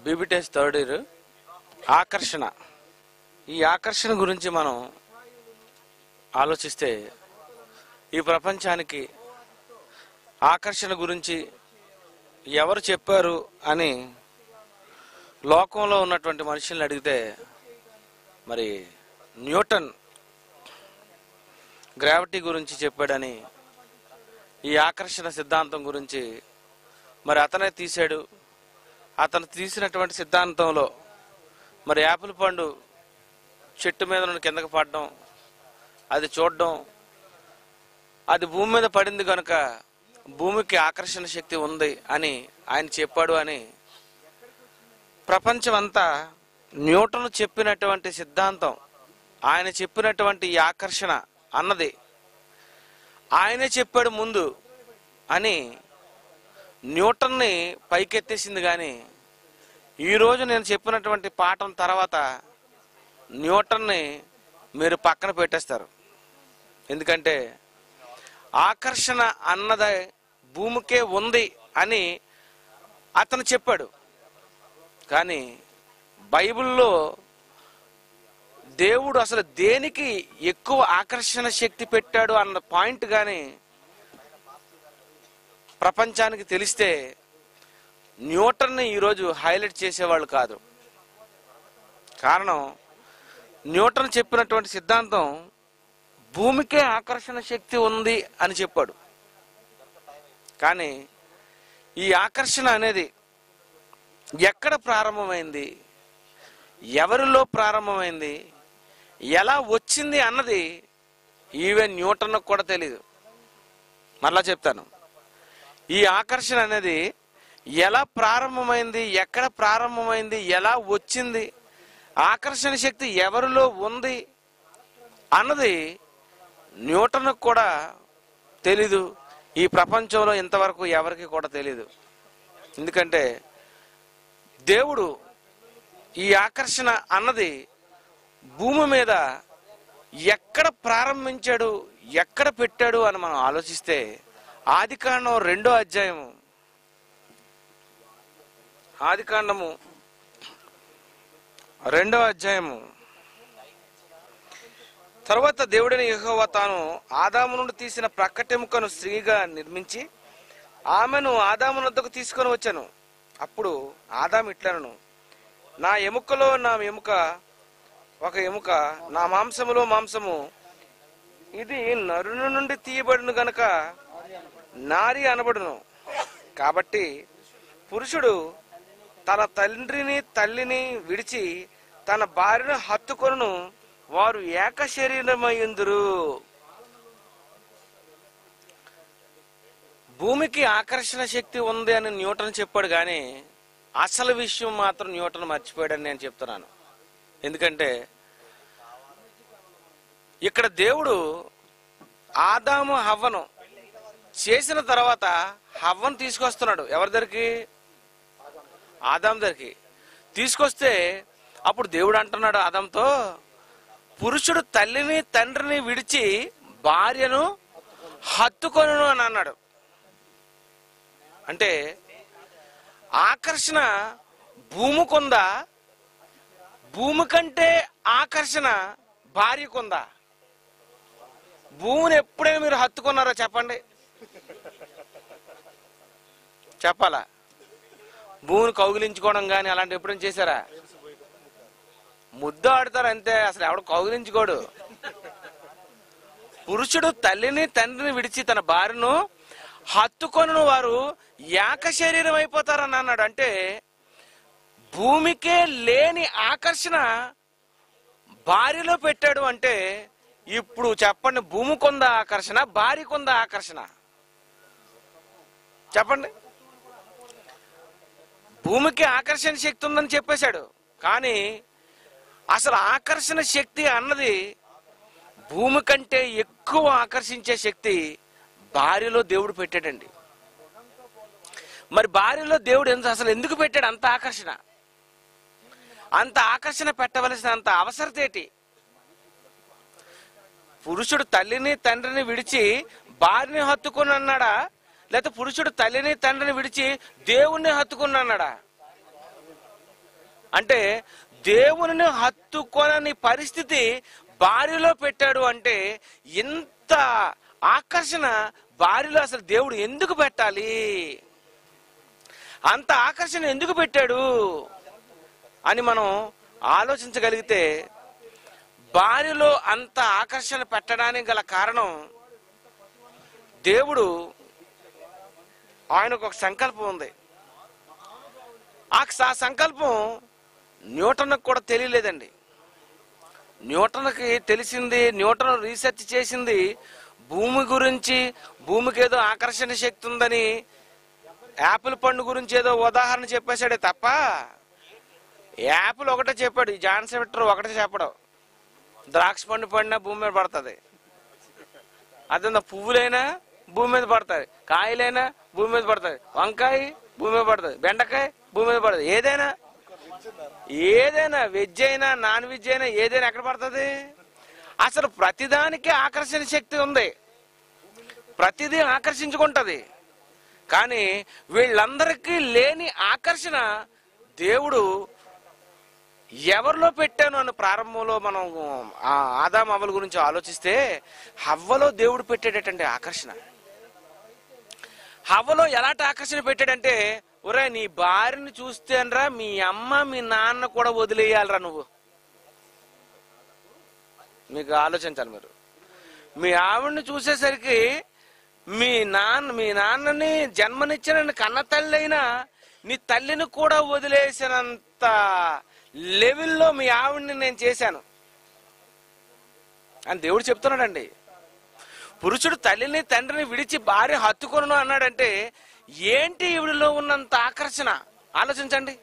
బీబీటెస్ third year ఆకర్షణ ఈ ఆకర్షణ గురించి మనం ఆలోచిస్తే ఈ ప్రపంచానికి ఆకర్షణ గురించి ఎవరు చెప్పారు అని లోకంలో ఉన్నటువంటి మనుషుల్ని అడిగితే మరి న్యూటన్ గ్రావిటీ గురించి చెప్పాడని ఈ ఆకర్షణ సిద్ధాంతం గురించి మరి అతనే తీశాడు అతను తీసినటువంటి సిద్ధాంతంలో మరి యాపిల్ పండు చెట్టు మీద నుండి కిందకి పడడం అది చూడడం అది భూమి మీద పడింది కనుక భూమికి ఆకర్షణ శక్తి ఉంది అని ఆయన చెప్పాడు అని ప్రపంచం అంతా న్యూటన్ చెప్పినటువంటి సిద్ధాంతం ఆయన చెప్పినటువంటి ఈ ఆకర్షణ అన్నది ఆయనే చెప్పాడు ముందు అని న్యూటన్ని పైకెత్తేసింది కానీ ఈరోజు నేను చెప్పినటువంటి పాఠం తర్వాత న్యూటన్ని మీరు పక్కన పెట్టేస్తారు ఎందుకంటే ఆకర్షణ అన్నది భూమికే ఉంది అని అతను చెప్పాడు కానీ బైబిల్లో దేవుడు అసలు దేనికి ఎక్కువ ఆకర్షణ శక్తి పెట్టాడు అన్న పాయింట్ కానీ ప్రపంచానికి తెలిస్తే న్యూటన్ని ఈరోజు హైలైట్ చేసేవాళ్ళు కాదు కారణం న్యూటన్ చెప్పినటువంటి సిద్ధాంతం భూమికే ఆకర్షణ శక్తి ఉంది అని చెప్పాడు కానీ ఈ ఆకర్షణ అనేది ఎక్కడ ప్రారంభమైంది ఎవరిలో ప్రారంభమైంది ఎలా వచ్చింది అన్నది ఈవెన్ న్యూటన్ కూడా తెలియదు మరలా చెప్తాను ఈ ఆకర్షణ అనేది ఎలా ప్రారంభమైంది ఎక్కడ ప్రారంభమైంది ఎలా వచ్చింది ఆకర్షణ శక్తి ఎవరిలో ఉంది అన్నది న్యూటన్ కూడా తెలీదు ఈ ప్రపంచంలో ఇంతవరకు ఎవరికి కూడా తెలీదు ఎందుకంటే దేవుడు ఈ ఆకర్షణ అన్నది భూమి మీద ఎక్కడ ప్రారంభించాడు ఎక్కడ పెట్టాడు అని మనం ఆలోచిస్తే ఆదికాండం రెండో అధ్యాయం ఆదికాండము రెండో అధ్యాయము తర్వాత దేవుడైన యెహోవా తాను ఆదాము నుండి తీసిన ప్రక్కటెముకను స్త్రీగా నిర్మించి ఆమెను ఆదాము వద్దకు తీసుకొని వచ్చాను అప్పుడు ఆదాము ఇట్లనను నా ఎముకలో నా ఎముక ఒక ఎముక నా మాంసములో మాంసము ఇది నరుని నుండి తీయబడిన గనక నారి అనబడును కాబట్టి పురుషుడు తన తండ్రిని తల్లిని విడిచి తన భార్యను హత్తుకొను వారు ఏక శరీరమయ్యుందురు భూమికి ఆకర్షణ శక్తి ఉంది అని న్యూటన్ చెప్పాడు కానీ అసలు విషయం మాత్రం న్యూటన్ మర్చిపోయాడని నేను చెప్తున్నాను ఎందుకంటే ఇక్కడ దేవుడు ఆదాము హవ్వను చేసిన తర్వాత హవ్వను తీసుకొస్తున్నాడు ఎవరి దగ్గరికి ఆదాం దగ్గరికి తీసుకొస్తే అప్పుడు దేవుడు అంటున్నాడు ఆదాంతో పురుషుడు తల్లిని తండ్రిని విడిచి భార్యను హత్తుకొను అని అన్నాడు అంటే ఆకర్షణ భూమికుందా భూమి కంటే ఆకర్షణ భార్యకుందా భూమిని ఎప్పుడైనా మీరు హత్తుకున్నారో చెప్పండి చెప్పాలా భూమిని కౌగిలించుకోవడం కానీ అలాంటి ఎప్పుడైనా చేశారా ముద్దు ఆడతారు అంతే అసలు ఎవడు కౌగిలించుకోడు పురుషుడు తల్లిని తండ్రిని విడిచి తన భార్యను హత్తుకొను వారు ఏక శరీరం అయిపోతారని అన్నాడు అంటే భూమికే లేని ఆకర్షణ భార్యలో పెట్టాడు అంటే ఇప్పుడు చెప్పండి భూమికొంద ఆకర్షణ భార్యకొంద ఆకర్షణ చెప్పండి భూమికి ఆకర్షణ శక్తి ఉందని చెప్పేశాడు కానీ అసలు ఆకర్షణ శక్తి అన్నది భూమి కంటే ఎక్కువ ఆకర్షించే శక్తి భార్యలో దేవుడు పెట్టాడండి మరి భార్యలో దేవుడు ఎంత అసలు ఎందుకు పెట్టాడు అంత ఆకర్షణ అంత ఆకర్షణ పెట్టవలసిన అంత అవసరత ఏంటి పురుషుడు తల్లిని తండ్రిని విడిచి భార్యని హత్తుకుని అన్నాడా లేకపోతే పురుషుడు తల్లిని తండ్రిని విడిచి దేవుణ్ణి హత్తుకుని అన్నాడా అంటే దేవునిని హత్తుకొనని పరిస్థితి భార్యలో పెట్టాడు అంటే ఇంత ఆకర్షణ భార్యలో అసలు దేవుడు ఎందుకు పెట్టాలి అంత ఆకర్షణ ఎందుకు పెట్టాడు అని మనం ఆలోచించగలిగితే భార్యలో అంత ఆకర్షణ పెట్టడానికి గల కారణం దేవుడు ఆయనకు ఒక సంకల్పం ఉంది ఆ స- ఆ సంకల్పం న్యూటన్కు కూడా తెలియలేదండి న్యూటన్కి తెలిసింది న్యూటన్ రీసెర్చ్ చేసింది భూమి గురించి భూమికి ఏదో ఆకర్షణ శక్తి ఉందని యాపిల్ పండు గురించి ఏదో ఉదాహరణ చెప్పేశాడే తప్ప యాపిల్ ఒకటే చెప్పాడు ఈ జాన్ సెవెటర్ ఒకటే చెప్పడం ద్రాక్ష పండు పడినా భూమి మీద పడుతుంది అదే పువ్వులైనా భూమి మీద పడతాయి కాయలైనా భూమి మీద పడతాయి వంకాయ భూమి మీద పడుతుంది బెండకాయ భూమి మీద పడుతుంది ఏదైనా ఏదైనా వెజ్ అయినా నాన్ వెజ్ అయినా ఏదైనా ఎక్కడ పడుతుంది అసలు ప్రతిదానికి ఆకర్షణ శక్తి ఉంది ప్రతిదీ ఆకర్షించుకుంటది కానీ వీళ్ళందరికీ లేని ఆకర్షణ దేవుడు ఎవరిలో పెట్టాను అని ప్రారంభంలో మనం ఆ ఆదాం అవ్వల గురించి ఆలోచిస్తే హవ్వలో దేవుడు పెట్టాడటండి ఆకర్షణ హవ్వలో ఎలాంటి ఆకర్షణ పెట్టాడంటే ఒరే నీ భార్యని చూస్తేనరా మీ అమ్మ మీ నాన్న కూడా వదిలేయాలరా నువ్వు మీకు ఆలోచించాలి మీరు మీ ఆవిడ్ని చూసేసరికి మీ నాన్న మీ నాన్నని జన్మనిచ్చిన కన్న తల్లి అయినా నీ తల్లిని కూడా వదిలేసినంత లెవెల్లో మీ ఆవిడ్ని నేను చేశాను అని దేవుడు చెప్తున్నాడండి పురుషుడు తల్లిని తండ్రిని విడిచి భార్య హత్తుకొను అన్నాడంటే ఏంటి ఈవిడిలో ఉన్నంత ఆకర్షణ ఆలోచించండి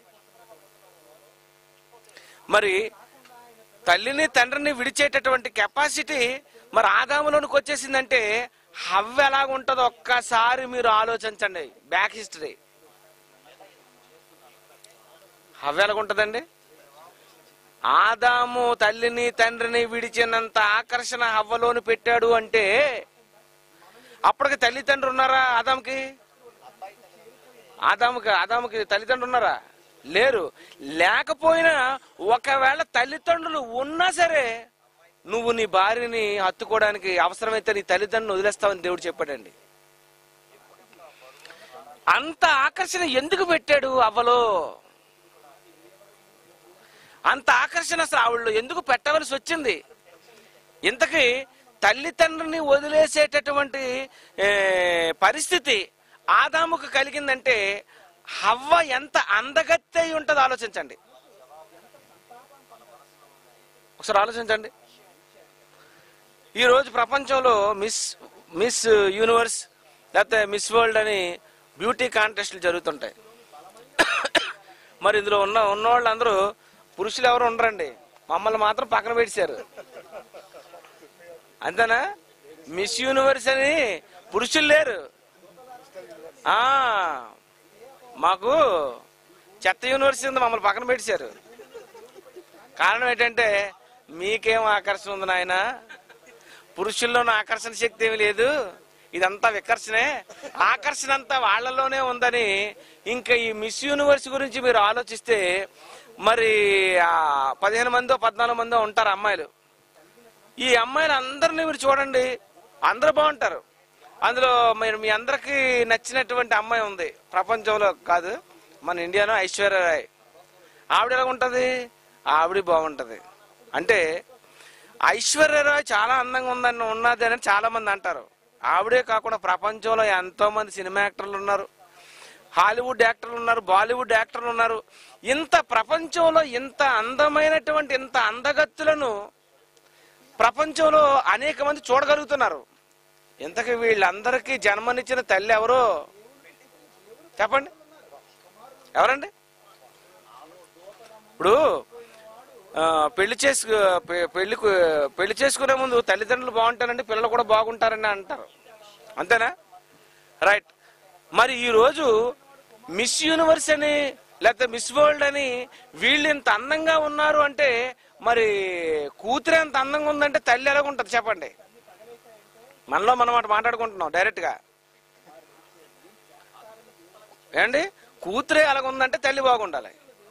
మరి తల్లిని తండ్రిని విడిచేటటువంటి కెపాసిటీ మరి ఆదాములోనికి వచ్చేసిందంటే హవ్వ ఎలాగ ఉంటుందో ఒక్కసారి మీరు ఆలోచించండి బ్యాక్ హిస్టరీ హవ్వ ఎలాగ ఉంటుందండి ఆదాము తల్లిని తండ్రిని విడిచినంత ఆకర్షణ హవ్వలోని పెట్టాడు అంటే అప్పటికి తల్లిదండ్రులు ఉన్నారా ఆదాముకి ఆదాముకి ఆదాముకి తల్లిదండ్రులు ఉన్నారా లేరు లేకపోయినా ఒకవేళ తల్లిదండ్రులు ఉన్నా సరే నువ్వు నీ భార్యని హత్తుకోవడానికి అవసరమైతే నీ తల్లిదండ్రులు వదిలేస్తావని దేవుడు చెప్పాడండి అంత ఆకర్షణ ఎందుకు పెట్టాడు అవ్వలో అంత ఆకర్షణ అసలు ఆవిడలో ఎందుకు పెట్టవలసి వచ్చింది ఇంతకీ తల్లిదండ్రుని వదిలేసేటటువంటి ఏ, పరిస్థితి ఆదాముకు కలిగిందంటే హవ్వ ఎంత అందగత్తి అయి ఉంటుందో ఆలోచించండి ఒకసారి ఆలోచించండి ఈరోజు ప్రపంచంలో మిస్ మిస్ యూనివర్స్ లేకపోతే మిస్ వరల్డ్ అని బ్యూటీ కాంటెస్ట్లు జరుగుతుంటాయి మరి ఇందులో ఉన్న ఉన్నవాళ్ళందరూ పురుషులు ఎవరు ఉండరండి మమ్మల్ని మాత్రం పక్కన పెట్టారు అంతేనా మిస్ యూనివర్స్ అని పురుషులు లేరు ఆ మాకు చెత్త యూనివర్సిటీ ఉంది మమ్మల్ని పక్కన పెట్టారు కారణం ఏంటంటే మీకేం ఆకర్షణ ఉంది నాయన పురుషుల్లోనూ ఆకర్షణ శక్తి ఏమి లేదు ఇదంతా వికర్షణే ఆకర్షణ అంతా వాళ్ళలోనే ఉందని ఇంకా ఈ మిస్ యూనివర్స్ గురించి మీరు ఆలోచిస్తే మరి ఆ పదిహేను మందో పద్నాలుగు మందో ఉంటారు అమ్మాయిలు ఈ అమ్మాయిలు అందరినీ మీరు చూడండి అందరూ బాగుంటారు అందులో మీరు మీ అందరికి నచ్చినటువంటి అమ్మాయి ఉంది ప్రపంచంలో కాదు మన ఇండియాలో ఐశ్వర్య రాయ్ ఆవిడ ఎలా ఉంటుంది ఆవిడ బాగుంటది అంటే ఐశ్వర్యరాయ్ చాలా అందంగా ఉందని ఉన్నది అని చాలా మంది అంటారు ఆవిడే కాకుండా ప్రపంచంలో ఎంతో మంది సినిమా యాక్టర్లు ఉన్నారు హాలీవుడ్ యాక్టర్లు ఉన్నారు బాలీవుడ్ యాక్టర్లు ఉన్నారు ఇంత ప్రపంచంలో ఇంత అందమైనటువంటి ఇంత అందగత్తులను ప్రపంచంలో అనేక మంది చూడగలుగుతున్నారు ఇంతకీ వీళ్ళందరికీ జన్మనిచ్చిన తల్లి ఎవరు చెప్పండి ఎవరండి ఇప్పుడు ఆ, పెళ్లి చేసుకు పె- పెళ్లికు పెళ్లి చేసుకునే ముందు తల్లిదండ్రులు బాగుంటారండి పిల్లలు కూడా బాగుంటారని అంటారు అంతేనా రైట్ మరి ఈ రోజు మిస్ యూనివర్స్ అని లేకపోతే మిస్ వరల్డ్ అని వీళ్ళు ఇంత అందంగా ఉన్నారు అంటే మరి కూతురు ఎంత అందంగా ఉందంటే తల్లి ఎలాగ ఉంటుంది చెప్పండి మనలో మనం అటు మాట్లాడుకుంటున్నాం డైరెక్ట్ గా ఏండి కూతురే అలాగ ఉందంటే తల్లి బాగుండాలి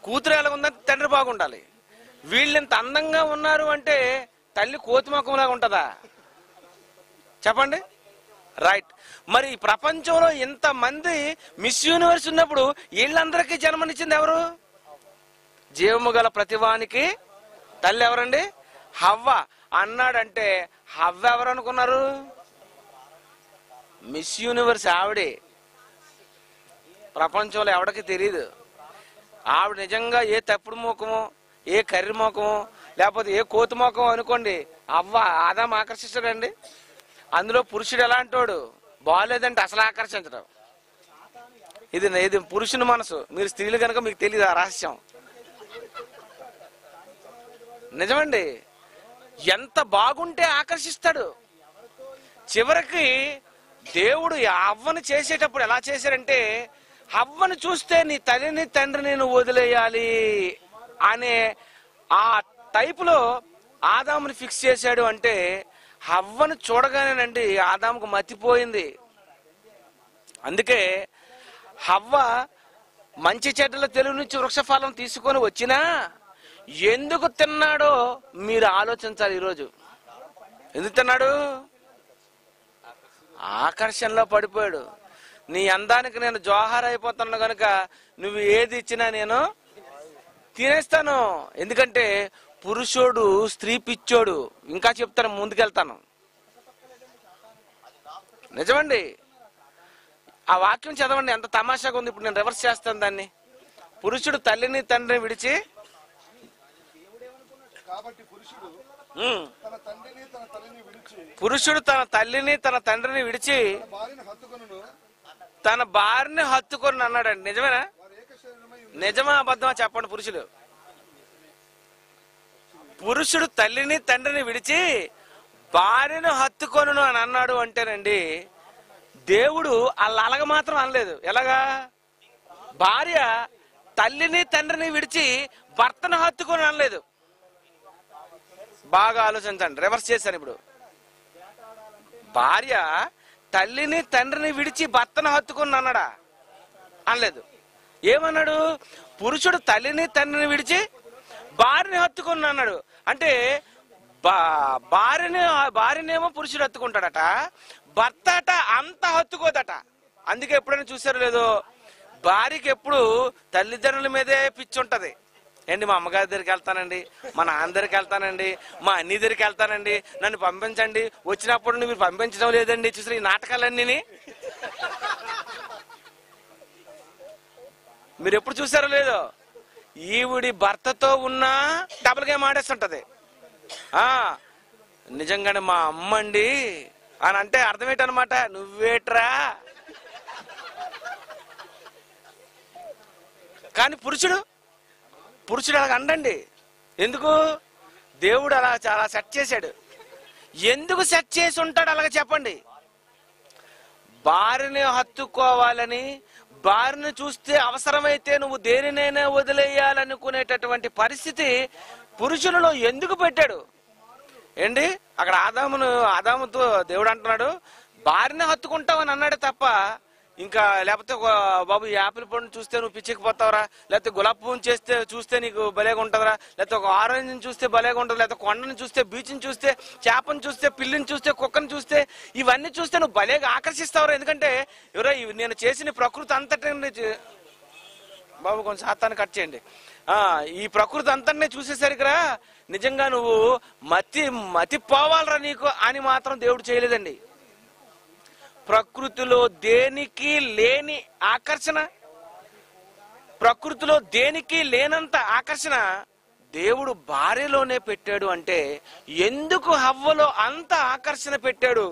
కూతురు ఎలా ఉందంటే తండ్రి బాగుండాలి వీళ్ళు ఇంత అందంగా ఉన్నారు అంటే తల్లి కోతిమొఖంలాగా ఉంటుందా చెప్పండి రైట్ మరి ఈ ప్రపంచంలో ఇంతమంది మిస్ యూనివర్స్ ఉన్నప్పుడు వీళ్ళందరికీ జన్మనిచ్చింది ఎవరు జీవము గల ప్రతివానికి తల్లి ఎవరండి హవ్వ అన్నాడంటే హవ్వ ఎవరు అనుకున్నారు మిస్ యూనివర్స్ ఆవిడే ప్రపంచంలో ఎవడికి తెలియదు ఆవిడ నిజంగా ఏ తప్పుడు మోకమో ఏ కర్రి మోకమో లేకపోతే ఏ కోతి మోకమో అనుకోండి అవ్వ ఆదాం ఆకర్షిస్తాడండి అందులో పురుషుడు ఎలాంటోడు బాగాలేదంటే అసలు ఆకర్షించడం ఇది ఇది పురుషుని మనసు మీరు స్త్రీలు కనుక మీకు తెలియదు ఆ రహస్యం నిజమండి ఎంత బాగుంటే ఆకర్షిస్తాడు చివరికి దేవుడు ఈ అవ్వను చేసేటప్పుడు ఎలా చేశారంటే అవ్వను చూస్తే నీ తల్లిని తండ్రిని నువ్వు వదిలేయాలి అనే ఆ టైపులో ఆదాముని ఫిక్స్ చేశాడు అంటే హవ్వను చూడగానేనండి ఆదాముకు మతిపోయింది అందుకే హవ్వ మంచి చెడ్డల తెలుగు నుంచి వృక్షఫలం తీసుకొని వచ్చినా ఎందుకు తిన్నాడో మీరు ఆలోచించాలి ఈరోజు ఎందుకు తిన్నాడు ఆకర్షణలో పడిపోయాడు నీ అందానికి నేను జోహార్ అయిపోతాను కనుక నువ్వు ఏది ఇచ్చినా నేను తినేస్తాను ఎందుకంటే పురుషుడు స్త్రీ పిచ్చోడు ఇంకా చెప్తాను ముందుకెళ్తాను నిజమండి ఆ వాక్యం చదవండి ఎంత తమాషాగా ఉంది ఇప్పుడు నేను రివర్స్ చేస్తాను దాన్ని పురుషుడు తల్లిని తండ్రిని విడిచి కాబట్టి పురుషుడు ఉమ్, తన తండ్రిని తన తల్లిని విడిచి పురుషుడు తన తల్లిని తన తండ్రిని విడిచి తన భార్యను హత్తుకొనును తన భార్యని హత్తుకొని అన్నాడండి నిజమేనా వారు ఏక శరీరమై నిజమా అబద్ధమా చెప్పండి పురుషులు పురుషుడు తల్లిని తండ్రిని విడిచి భార్యను హత్తుకొను అని అన్నాడు అంటేనండి దేవుడు అలా అలాగ మాత్రం అనలేదు ఎలాగా భార్య తల్లిని తండ్రిని విడిచి భర్తను హత్తుకొని అనలేదు బాగా ఆలోచించండి రివర్స్ చేశాను ఇప్పుడు భార్య తల్లిని తండ్రిని విడిచి భర్తను హత్తుకొని అన్నాడా అనలేదు ఏమన్నాడు పురుషుడు తల్లిని తండ్రిని విడిచి భార్యని హత్తుకుని అన్నాడు అంటే బా భార్యని భార్యనేమో పురుషుడు హత్తుకుంటాడట భర్త అట అంత హత్తుకోదట అందుకే ఎప్పుడైనా చూసారో లేదో భార్యకి ఎప్పుడు తల్లిదండ్రుల మీదే పిచ్చి ఉంటది ఏంటి మా అమ్మగారి దగ్గరికి వెళ్తానండి మా నాన్న దగ్గరికి వెళ్తానండి మా అన్ని దగ్గరికి వెళ్తానండి నన్ను పంపించండి వచ్చినప్పుడు మీరు పంపించడం లేదండి చూసిన ఈ నాటకాలన్నీ మీరు ఎప్పుడు చూసారో లేదో ఈవిడి భర్తతో ఉన్నా డబుల్ గేమ్ ఆడేస్తుంటది ఆ నిజంగానే మా అమ్మ అండి అని అంటే అర్థం ఏంటనమాట నువ్వేట్రా కానీ పురుషుడు పురుషుడు అలాగ అండండి ఎందుకు దేవుడు అలా చాలా సెట్ చేశాడు ఎందుకు సెట్ చేసి ఉంటాడు అలాగ చెప్పండి భార్యని హత్తుకోవాలని భార్యను చూస్తే అవసరమైతే నువ్వు దేనినైనా వదిలేయాలనుకునేటటువంటి పరిస్థితి పురుషులలో ఎందుకు పెట్టాడు ఏంటి అక్కడ ఆదామును ఆదాముతో దేవుడు అంటున్నాడు భార్యని హత్తుకుంటావని అన్నాడు తప్ప ఇంకా లేకపోతే ఒక బాబు ఈ యాపిల్ పండు చూస్తే నువ్వు పిచ్చికిపోతావురా లేకపోతే గులాబీ పువ్వుని చేస్తే చూస్తే నీకు భలేగా ఉంటుందిరా లేకపోతే ఒక ఆరెంజ్ని చూస్తే భలేగా ఉంటుంది లేకపోతే కొండని చూస్తే బీచ్ని చూస్తే చేపని చూస్తే పిల్లిని చూస్తే కుక్కని చూస్తే ఇవన్నీ చూస్తే నువ్వు భలేగా ఆకర్షిస్తావురా ఎందుకంటే ఎవరో ఇవి నేను చేసిన ప్రకృతి అంతటి బాబు కొంచెం శాతాన్ని కట్ చేయండి ఆ ఈ ప్రకృతి అంతనే చూసేసరికిరా నిజంగా నువ్వు మతి మతి పోవాలరా నీకు అని మాత్రం దేవుడు చేయలేదండి ప్రకృతిలో దేనికి లేని ఆకర్షణ ప్రకృతిలో దేనికి లేనంత ఆకర్షణ దేవుడు భార్యలోనే పెట్టాడు అంటే ఎందుకు హవ్వలో అంత ఆకర్షణ పెట్టాడు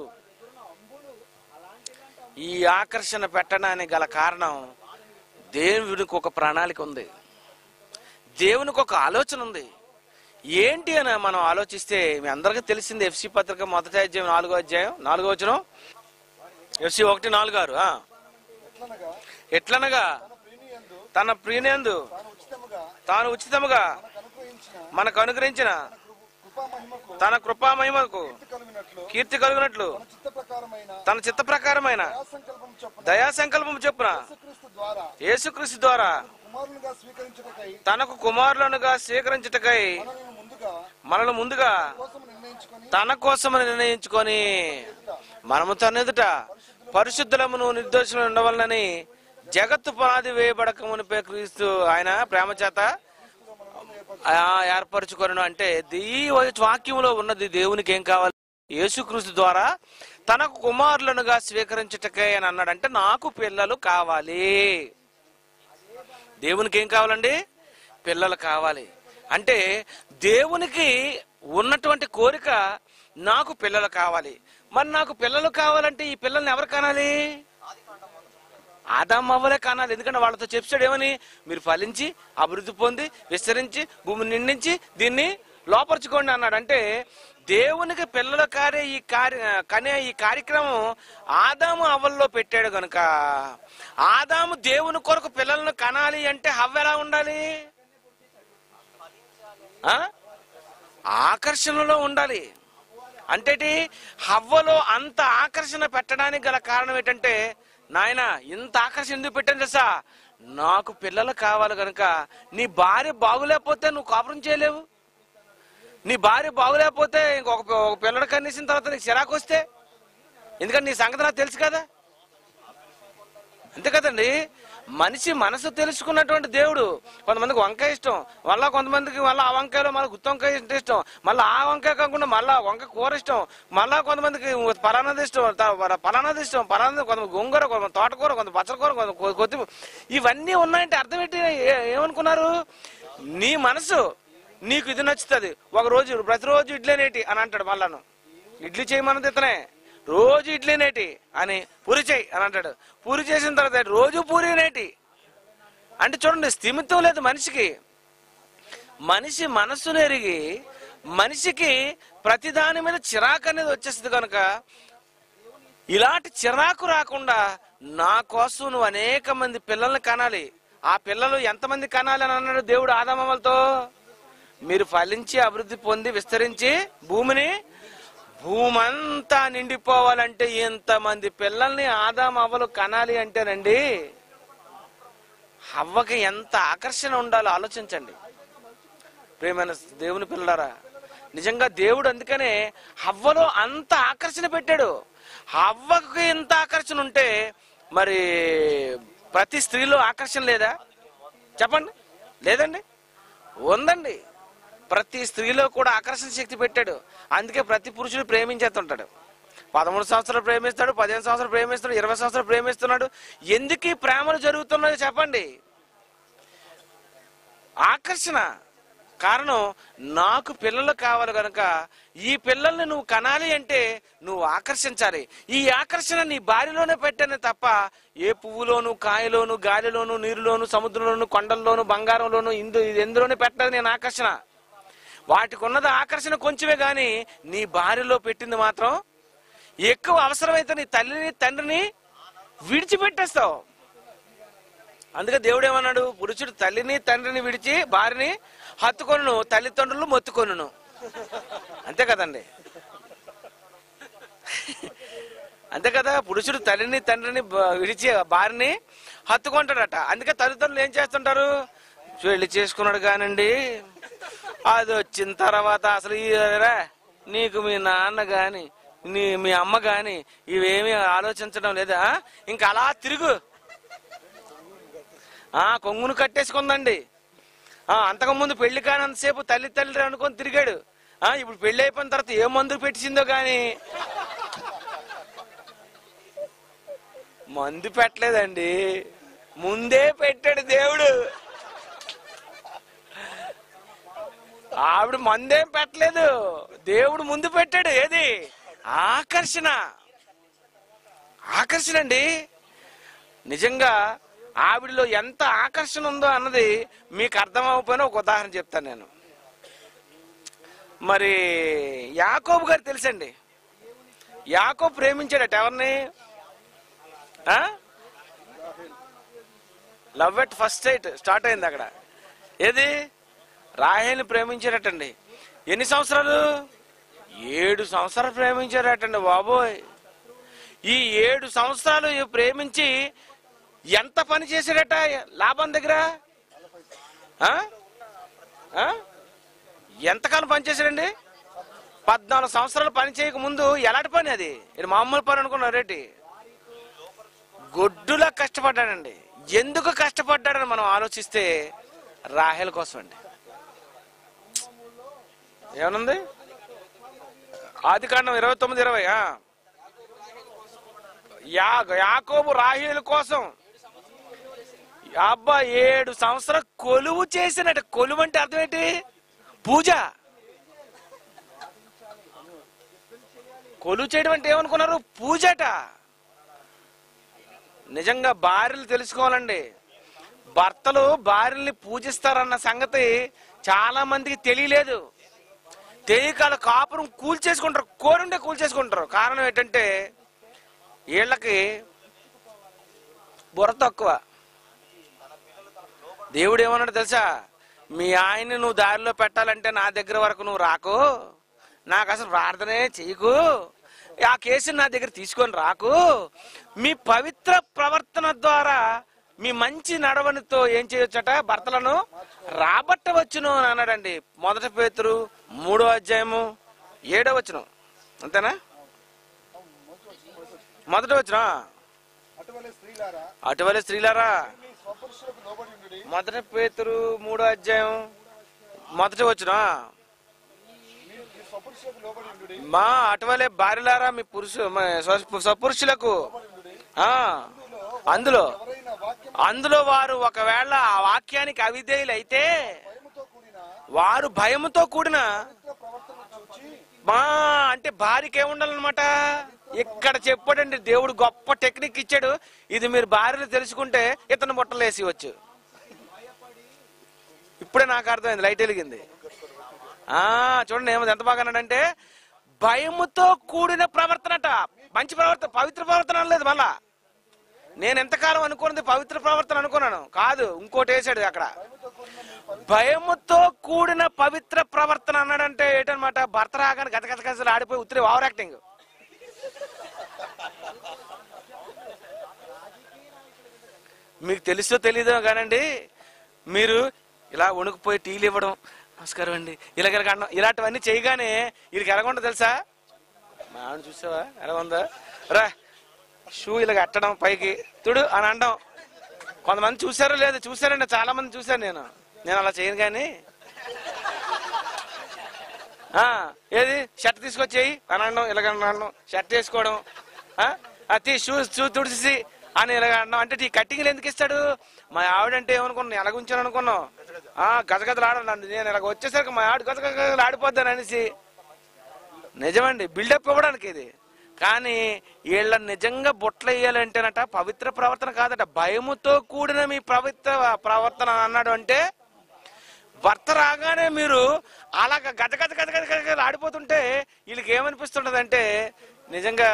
ఈ ఆకర్షణ పెట్టడానికి గల కారణం దేవునికి ఒక ప్రణాళిక ఉంది దేవునికి ఒక ఆలోచన ఉంది ఏంటి అని మనం ఆలోచిస్తే మీ అందరికీ తెలిసింది ఎఫ్సి పత్రిక మొదటి అధ్యాయం నాలుగో అధ్యాయం నాలుగో వచనం ఎఫ్సి ఒకటి నాలుగు ఆరు ఆ. ఎట్లనగా ఎట్లనగా తన ప్రియుని యందు తన ప్రియనందు తాను ఉచితముగా తాను ఉచితముగా మనకు అనుగ్రహించిన మనకు అనుగ్రహించిన కృప కృపా మహిమకు తన కృపా మహిమకు కీర్తి కలిగినట్లు కీర్తి కలిగినట్లు మన చిత్త ప్రకారమైన తన చిత్త ప్రకారమైన సంకల్పం చొప్పున దయా సంకల్పం చొప్పున యేసుక్రీస్తు ద్వారా యేసుక్రీస్తు ద్వారా కుమారులుగా స్వీకరించుటకై తనకు కుమారులనుగా స్వీకరించుటకై మనల్ని ముందుగా మనల్ని ముందుగా కోసం నిర్ణయించుకొని తన కోసం నిర్ణయించుకొని మనము తన ఎదుట పరిశుద్ధులమును నిర్దోషులు ఉండవలనని జగత్తు పునాది వేయబడక మునిపే క్రీస్తు ఆయన ప్రేమ చేత ఆ, ఏర్పరచుకొనను అంటే ఈ వాక్యంలో ఉన్నది దేవునికి ఏం కావాలి యేసుక్రీస్తు ద్వారా తనకు కుమారులనుగా స్వీకరించుటకే అని అన్నాడు అంటే నాకు పిల్లలు కావాలి దేవునికి ఏం కావాలండి పిల్లలు కావాలి అంటే దేవునికి ఉన్నటువంటి కోరిక నాకు పిల్లలు కావాలి మరి నాకు పిల్లలు కావాలంటే ఈ పిల్లల్ని ఎవరు కనాలి ఆదాం అవ్వలే కనాలి ఎందుకంటే వాళ్ళతో చెప్పాడు ఏమని మీరు ఫలించి అభివృద్ధి పొంది విస్తరించి భూమిని నిండించి దీన్ని లోపరుచుకోండి అన్నాడు అంటే దేవునికి పిల్లలు కారే ఈ కార్య కనే ఈ కార్యక్రమం ఆదాము అవ్వల్లో పెట్టాడు గనుక ఆదాము దేవుని కొరకు పిల్లలను కనాలి అంటే హవ్వ ఎలా ఉండాలి ఆ? ఆకర్షణలో ఉండాలి అంటేటి హవ్వలో అంత ఆకర్షణ పెట్టడానికి గల కారణం ఏంటంటే నాయన ఇంత ఆకర్షణ ఎందుకు పెట్టాను తెలుసా నాకు పిల్లలు కావాలి కనుక నీ భార్య బాగులేకపోతే నువ్వు కాపురం చేయలేవు నీ భార్య బాగులేకపోతే ఇంకొక ఒక పిల్లడు కన్నేసిన తర్వాత నీకు చిరాకు వస్తే ఎందుకంటే నీ సంగతి నాకు తెలుసు కదా అంతే కదండి మనిషి మనసు తెలుసుకున్నటువంటి దేవుడు కొంతమందికి వంకాయ ఇష్టం మళ్ళా కొంతమందికి మళ్ళీ ఆ వంకాయలో మళ్ళీ గుత్తి వంకాయ అంటే ఇష్టం మళ్ళీ ఆ వంకాయ కాకుండా మళ్ళీ వంకాయ కూర ఇష్టం మళ్ళా కొంతమందికి పలానాది ఇష్టం త- పలానాది ఇష్టం పలానాది కొంతమంది గోంగూర కొంత తోటకూర కొంత పచ్చకూర కొంత కొ- కొత్తిమీర ఇవన్నీ ఉన్నాయంటే అర్థం ఏంటి ఏ- ఏమనుకున్నారు నీ మనసు నీకు ఇది నచ్చుతుంది ఒక రోజు ప్రతిరోజు ఇడ్లీనేటి అని అంటాడు మళ్ళాను ఇడ్లీ చేయమన్నది ఇతనే రోజు ఇడ్లీనేటి అని పూరి చేయి అని అంటాడు పూరి చేసిన తర్వాత రోజు పూరి నేటి అంటే చూడండి స్థిమితం లేదు మనిషికి మనిషి మనస్సును ఎరిగి మనిషికి ప్రతి దాని మీద చిరాకు అనేది వచ్చేస్తుంది కనుక ఇలాంటి చిరాకు రాకుండా నా కోసం నువ్వు అనేక మంది పిల్లల్ని కనాలి ఆ పిల్లలు ఎంతమంది కనాలి అని అన్నాడు దేవుడు ఆదామమ్మలతో మీరు ఫలించి అభివృద్ధి పొంది విస్తరించి భూమిని భూమంతా నిండిపోవాలంటే ఇంతమంది పిల్లల్ని ఆదాం అవ్వలు కనాలి అంటేనండి హవ్వకి ఎంత ఆకర్షణ ఉండాలో ఆలోచించండి ప్రేమైన దేవుని పిల్లలారా నిజంగా దేవుడు అందుకనే హవ్వలో అంత ఆకర్షణ పెట్టాడు హవ్వకి ఎంత ఆకర్షణ ఉంటే మరి ప్రతి స్త్రీలో ఆకర్షణ లేదా చెప్పండి లేదండి ఉందండి ప్రతి స్త్రీలో కూడా ఆకర్షణ శక్తి పెట్టాడు అందుకే ప్రతి పురుషుడు ప్రేమించేస్తుంటాడు పదమూడు సంవత్సరాలు ప్రేమిస్తాడు పదిహేను సంవత్సరాలు ప్రేమిస్తాడు ఇరవై సంవత్సరాలు ప్రేమిస్తున్నాడు ఎందుకు ఈ ప్రేమలు జరుగుతున్నాయో చెప్పండి ఆకర్షణ కారణం నాకు పిల్లలు కావాలి కనుక ఈ పిల్లల్ని నువ్వు కనాలి అంటే నువ్వు ఆకర్షించాలి ఈ ఆకర్షణ నీ బారిలోనే పెట్టానే తప్ప ఏ పువ్వులోను కాయలోను గాలిలోను నీరులోను సముద్రంలోను కొండల్లోను బంగారంలోను ఇందు ఎందులోనే పెట్టలేదు నేను ఆకర్షణ వాటికి ఉన్నది ఆకర్షణ కొంచెమే గాని నీ భార్యలో పెట్టింది మాత్రం ఎక్కువ అవసరమైతే నీ తల్లిని తండ్రిని విడిచిపెట్టేస్తావు అందుకే దేవుడు ఏమన్నాడు పురుషుడు తల్లిని తండ్రిని విడిచి భార్యని హత్తుకొను తల్లిదండ్రులు మొత్తుకొను అంతే కదండి అంతే కదా పురుషుడు తల్లిని తండ్రిని బ- విడిచి భార్యని హత్తుకుంటాడట అందుకే తల్లిదండ్రులు ఏం చేస్తుంటారు పెళ్లి చేసుకున్నాడు కానండి అది వచ్చిన తర్వాత అసలు ఈ రా, నీకు మీ నాన్న గాని నీ మీ అమ్మ గాని ఇవేమీ ఆలోచించడం లేదా ఇంకా అలా తిరుగు ఆ కొంగును కట్టేసుకుందండి ఆ అంతకుముందు పెళ్లి కానంతసేపు తల్లి తల్లి అనుకొని తిరిగాడు ఆ ఇప్పుడు పెళ్లి అయిపోయిన తర్వాత ఏ మందు పెట్టిందో గాని మందు పెట్టలేదండి ముందే పెట్టాడు దేవుడు ఆవిడ మందేం పెట్టలేదు దేవుడు ముందు పెట్టాడు ఏది ఆకర్షణ ఆకర్షణ అండి నిజంగా ఆవిడలో ఎంత ఆకర్షణ ఉందో అన్నది మీకు అర్థం అవ్వకపోయినా ఒక ఉదాహరణ చెప్తాను నేను మరి యాకోబు గారు తెలుసండి యాకోబు ప్రేమించాడట ఎవరిని love at first sight start అయింది అక్కడ ఏది రాహేల్ని ప్రేమించాడటండి ఎన్ని సంవత్సరాలు ఏడు సంవత్సరాలు ప్రేమించారటండి బాబోయ్ ఈ ఏడు సంవత్సరాలు ప్రేమించి ఎంత పని చేశాడట లాభం దగ్గర ఆ? ఆ? ఎంతకాలం పని చేశాడండి పద్నాలుగు సంవత్సరాలు పని చేయక ముందు ఎలాంటి పని అది ఇది మామూలు పని అనుకున్నారేటి గొడ్డులా కష్టపడ్డాడండి ఎందుకు కష్టపడ్డాడని మనం ఆలోచిస్తే రాహేల్ కోసం అండి ఏమనుంది ఆది కాండం ఇరవై తొమ్మిది ఇరవై ఆ. యా యాకోబు రాహేలు కోసం అబ్బా ఏడు సంవత్సరాలు కొలువు చేసినట్టు కొలువు అంటే అర్థం ఏంటి పూజ కొలువు చేయడం అంటే ఏమనుకున్నారు పూజట నిజంగా భార్యలు తెలుసుకోవాలండి భర్తలు భార్యల్ని పూజిస్తారన్న సంగతి చాలా మందికి తెలియలేదు తెలియక వాళ్ళ కాపురం కూల్చేసుకుంటారు కోరుండే కూల్చేసుకుంటారు కారణం ఏంటంటే వీళ్ళకి బుర్ర తక్కువ దేవుడు ఏమన్నాడు తెలుసా మీ ఆయన్ని నువ్వు దారిలో పెట్టాలంటే నా దగ్గర వరకు నువ్వు రాకు నాకు అసలు ప్రార్థనే చేయకు ఆ కేసుని నా దగ్గర తీసుకొని రాకు మీ పవిత్ర ప్రవర్తన ద్వారా మీ మంచి నడవనితో ఏం చేయొచ్చట భర్తలను రాబట్టవచ్చును అని అన్నాడండి మొదటి పేతురు మూడో అధ్యాయము ఏడో వచ్చును అంతేనా మొదటి వచ్చిన అటువలే స్త్రీలారా అటువలే స్త్రీలారా మీ స్వపురుషులకు లోబడి ఉండుడి మొదటి పేతురు మూడో అధ్యాయం మొదటి వచ్చిన మీ మీ స్వపురుషులకు లోబడి ఉండుడి మా అటువలే భార్యలారా మీ పురుషు మా స్వ- స్వపురుషులకు ఆ అందులో ఎవరైనా వాక్యం అందులో వారు ఒకవేళ ఆ వాక్యానికి అవిధేయులు అయితే భయముతో కూడిన వారు భయముతో కూడిన పవిత్ర ప్రవర్తన చూచి మా అంటే భార్యకి ఏముండాలన్నమాట ఇక్కడ చెప్పాడండి దేవుడు గొప్ప టెక్నిక్ ఇచ్చాడు ఇది మీరు భార్యలు తెలుసుకుంటే ఇతను బుట్టలు వేసి వచ్చు ఇప్పుడే నాకు అర్థమైంది లైట్ వెలిగింది ఆ చూడండి ఏమో ఎంత బాగా అన్నాడంటే భయముతో కూడిన ప్రవర్తనట మంచి ప్రవర్తన పవిత్ర ప్రవర్తన అనలేదు మళ్ళా నేను ఎంతకాలం అనుకున్నది పవిత్ర ప్రవర్తన అనుకున్నాను కాదు ఇంకోటి వేసాడు అక్కడ భయముతో కూడిన పవిత్ర ప్రవర్తన అన్నాడంటే ఏంటనమాట భర్త రాగానే గత గత గజలు ఆడిపోయి ఉత్తరి ఓవర్ యాక్టింగ్ మీకు తెలుసో తెలీదో కానండి మీరు ఇలా వణుకుపోయి టీలు ఇవ్వడం నమస్కారం అండి ఇలాగ అనడం ఇలాంటివన్నీ చేయగానే వీళ్ళకి ఎలాగుంటుందో తెలుసా మా ఆవిడ చూసావా ఎలా ఉందా రా షూ ఇలాగ అట్టడం పైకి తుడు అని అనడం కొంతమంది చూసారో లేదు చూసారండి చాలా మంది చూశాను నేను నేను అలా చేయను కానీ ఆ, ఏది షర్ట్ తీసుకొచ్చేయి అని అనడం ఇలాగ అనడం షర్ట్ వేసుకోవడం ఆ, అది షూ షూ తుడిసి అని ఇలాగ అనడం అంటే ఈ కట్టింగ్లు ఎందుకు ఇస్తాడు మా ఆవిడంటే ఏమనుకున్నాను ఎలాగ ఉంచాను అనుకున్నాం ఆ గజగజలు ఆడండి నేను ఇలాగ వచ్చేసరికి మా ఆవిడ గజగజలు ఆడిపోద్దాను అనేసి నిజమండి బిల్డప్ ఇవ్వడానికి ఇది కానీ వీళ్ళ నిజంగా బొట్లు వేయాలంటేనట పవిత్ర ప్రవర్తన కాదట భయముతో కూడిన మీ పవిత్ర ప్రవర్తన అన్నాడు అంటే భర్త రాగానే మీరు అలాగ గజ గజ గజ గజ గజ గజ ఆడిపోతుంటే వీళ్ళకి ఏమనిపిస్తుంటది అంటే నిజంగా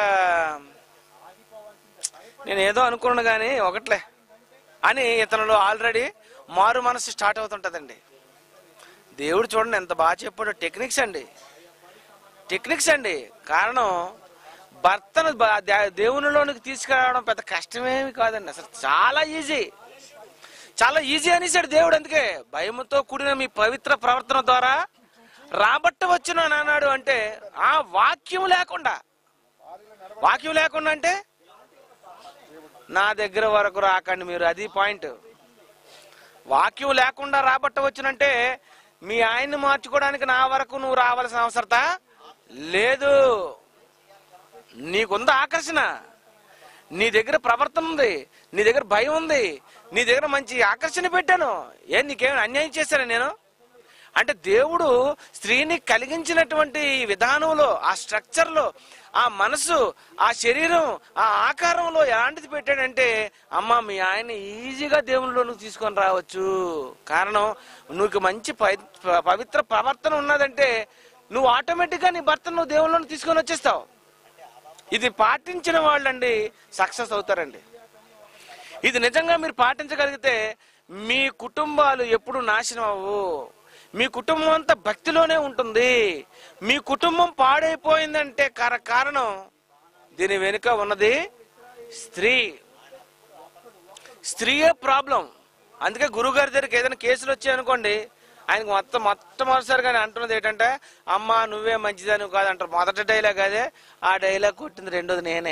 నేను ఏదో అనుకున్నాను కానీ ఒకట్లే అని ఇతనిలో ఆల్రెడీ మారు మనసు స్టార్ట్ అవుతుంటదండి దేవుడు చూడండి ఎంత బాగా చెప్పాడో టెక్నిక్స్ అండి టెక్నిక్స్ అండి కారణం భర్తను బ- దే- దేవునిలోనికి తీసుకురావడం పెద్ద కష్టమేమి కాదండి అసలు చాలా ఈజీ చాలా ఈజీ అనేసాడు దేవుడు అందుకే భయముతో కూడిన మీ పవిత్ర ప్రవర్తన ద్వారా రాబట్టవచ్చును అని అన్నాడు అంటే ఆ వాక్యం లేకుండా వాక్యం లేకుండా అంటే నా దగ్గర వరకు రాకండి మీరు అది పాయింట్ వాక్యం లేకుండా రాబట్టవచ్చునంటే మీ ఆయన్ని మార్చుకోవడానికి నా వరకు నువ్వు రావాల్సిన అవసరత లేదు నీకుంది ఆకర్షణ నీ దగ్గర ప్రవర్తన ఉంది నీ దగ్గర భయం ఉంది నీ దగ్గర మంచి ఆకర్షణ పెట్టాను ఏ నీకేమైనా అన్యాయం చేశాను నేను అంటే దేవుడు స్త్రీని కలిగించినటువంటి ఈ విధానంలో ఆ స్ట్రక్చర్లో ఆ మనసు ఆ శరీరం ఆ ఆకారంలో ఎలాంటిది పెట్టాడంటే అమ్మ మీ ఆయన ఈజీగా దేవునిలో నువ్వు తీసుకొని రావచ్చు కారణం నువ్వు మంచి పవి- పవిత్ర ప్రవర్తన ఉన్నదంటే నువ్వు ఆటోమేటిక్గా నీ భర్తను నువ్వు దేవునిలో తీసుకొని వచ్చేస్తావు ఇది పాటించిన వాళ్ళండి సక్సెస్ అవుతారండి ఇది నిజంగా మీరు పాటించగలిగితే మీ కుటుంబాలు ఎప్పుడు నాశనం అవ్వవు మీ కుటుంబం అంతా భక్తిలోనే ఉంటుంది మీ కుటుంబం పాడైపోయిందంటే కార- కారణం దీని వెనుక ఉన్నది స్త్రీ స్త్రీయే ప్రాబ్లం అందుకే గురుగారి దగ్గరికి ఏదైనా కేసులు వచ్చాయనుకోండి ఆయనకు మొత్తం మొట్టమొదటిసారిగా ఆయన అంటున్నది ఏంటంటే అమ్మా నువ్వే మంచిదని కాదు అంటారు మొదటి డైలాగ్ అదే ఆ డైలాగ్ కొట్టింది రెండోది నేనే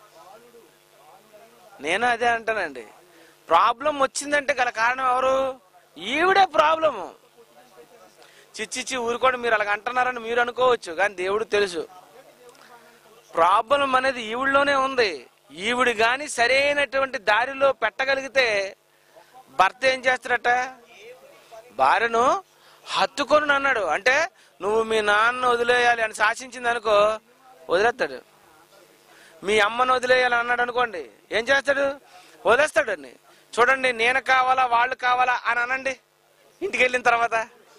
నేను అదే అంటానండి ప్రాబ్లం వచ్చిందంటే గల కారణం ఎవరు ఈవిడే ప్రాబ్లము చిచ్చిచ్చి ఊరుకోండి మీరు అలాగ అంటున్నారని మీరు అనుకోవచ్చు కానీ దేవుడు తెలుసు ప్రాబ్లం అనేది ఈవిడలోనే ఉంది ఈవిడ గాని సరైనటువంటి దారిలో పెట్టగలిగితే భర్త ఏం చేస్తాడట భార్యను హత్తుకొని అన్నాడు అంటే నువ్వు మీ నాన్న వదిలేయాలి అని శాసించింది అనుకో వదిలేస్తాడు మీ అమ్మను వదిలేయాలి అన్నాడు అనుకోండి ఏం చేస్తాడు వదిలేస్తాడండి చూడండి నేను కావాలా వాళ్ళు కావాలా అని అనండి ఇంటికి వెళ్ళిన తర్వాత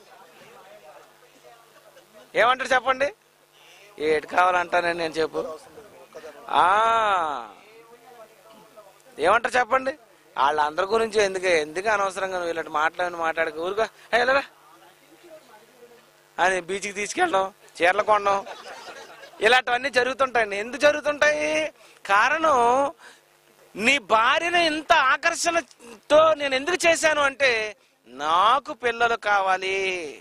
ఏమంటారు చెప్పండి ఏటి కావాలంటానని నేను చెప్పు ఆ ఏమంటారు చెప్పండి వాళ్ళందరి గురించి ఎందుకు ఎందుకు అనవసరంగా నువ్వు ఇలాంటి మాట్లాడి మాట్లాడక ఊరుగా వెళ్ళరా అని బీచ్కి తీసుకెళ్ళడం చీరలు కొనడం ఇలాంటివన్నీ జరుగుతుంటాయండి ఎందుకు జరుగుతుంటాయి కారణం నీ భార్యను ఇంత ఆకర్షణతో నేను ఎందుకు చేశాను అంటే నాకు పిల్లలు కావాలి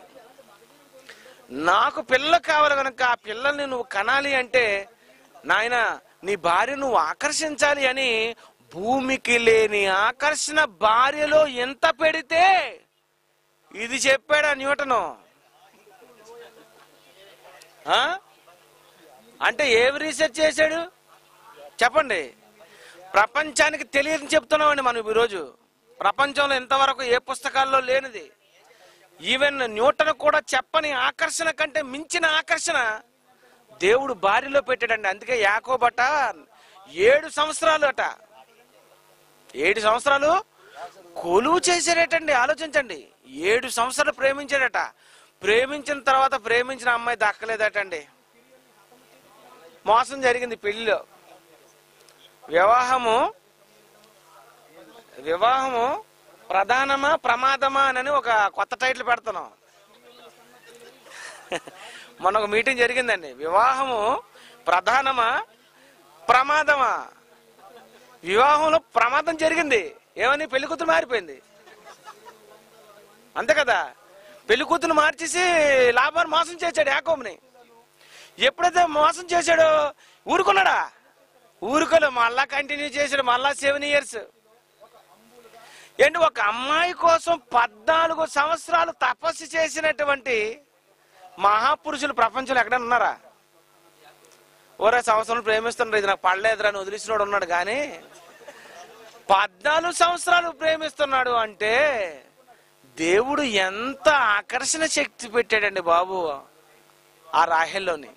నాకు పిల్లలు కావాలి కనుక ఆ పిల్లల్ని నువ్వు కనాలి అంటే నాయన నీ భార్య నువ్వు ఆకర్షించాలి అని భూమికి లేని ఆకర్షణ భార్యలో ఎంత పెడితే ఇది చెప్పాడా న్యూటను ఆ? అంటే ఏమి రీసెర్చ్ చేశాడు చెప్పండి ప్రపంచానికి తెలియదని చెప్తున్నామండి మనం ఈరోజు ప్రపంచంలో ఇంతవరకు ఏ పుస్తకాల్లో లేనిది ఈవెన్ న్యూటన్ కూడా చెప్పని ఆకర్షణ కంటే మించిన ఆకర్షణ దేవుడు భార్యలో పెట్టాడండి అందుకే యాకోబట ఏడు సంవత్సరాలు అట ఏడు సంవత్సరాలు కొలువు చేశాడటండి ఆలోచించండి ఏడు సంవత్సరాలు ప్రేమించాడట ప్రేమించిన తర్వాత ప్రేమించిన అమ్మాయి దక్కలేదటండి మోసం జరిగింది పెళ్లిలో వివాహము వివాహము ప్రధానమా ప్రమాదమా అని ఒక కొత్త టైటిల్ పెడుతున్నాం మొన్న ఒక మీటింగ్ జరిగిందండి వివాహము ప్రధానమా ప్రమాదమా వివాహంలో ప్రమాదం జరిగింది ఏమని పెళ్లి కూతురు మారిపోయింది అంతే కదా పెళ్లి కూతురు మార్చేసి లాభాన్ని మోసం చేశాడు యాకోబుని ఎప్పుడైతే మోసం చేశాడో ఊరుకున్నాడా ఊరుకోలే మళ్ళా కంటిన్యూ చేశాడు మళ్ళా సెవెన్ ఇయర్స్ ఏంటి ఒక అమ్మాయి కోసం పద్నాలుగు సంవత్సరాలు తపస్సు చేసినటువంటి మహాపురుషులు ప్రపంచంలో ఎక్కడ ఉన్నారా ఓరే సంవత్సరం ప్రేమిస్తున్నారు ఇది నాకు పడలేదురా అని వదిలిసినోడు ఉన్నాడు కానీ పద్నాలుగు సంవత్సరాలు ప్రేమిస్తున్నాడు అంటే దేవుడు ఎంత ఆకర్షణ శక్తి పెట్టాడండి బాబు ఆ రాహెల్లోని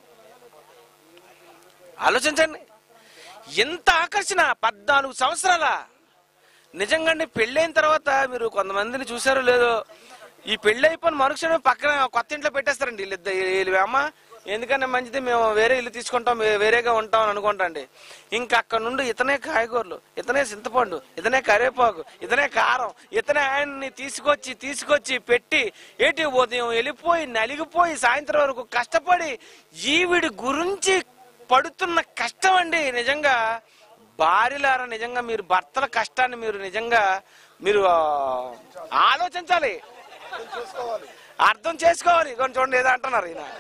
ఆలోచించండి ఎంత ఆకర్షణ పద్నాలుగు సంవత్సరాల నిజంగా పెళ్ళైన తర్వాత మీరు కొంతమందిని చూసారో లేదో ఈ పెళ్లి అయిపోయిన మరుక్షణం పక్కన కొత్త ఇంట్లో పెట్టేస్తారండి వీళ్ళిద్దరు వీళ్ళు అమ్మ ఎందుకన్నా మంచిది మేము వేరే ఇల్లు తీసుకుంటాం వే- వేరేగా ఉంటాం అని అనుకుంటాండి ఇంకా అక్కడ నుండి ఇతనే కాయగూరలు ఇతనే చింతపండు ఇతనే కరివేపాకు ఇతనే కారం ఇతనే ఆయన్ని తీసుకొచ్చి తీసుకొచ్చి పెట్టి ఏంటి ఉదయం వెళ్ళిపోయి నలిగిపోయి సాయంత్రం వరకు కష్టపడి ఈవిడి గురించి పడుతున్న కష్టం అండి నిజంగా భార్యలారా నిజంగా మీరు భర్తల కష్టాన్ని మీరు నిజంగా మీరు ఆ, ఆలోచించాలి చేసుకోవాలి అర్థం చేసుకోవాలి కొంచెం చూడండి ఏదో అంటున్నారు ఈయన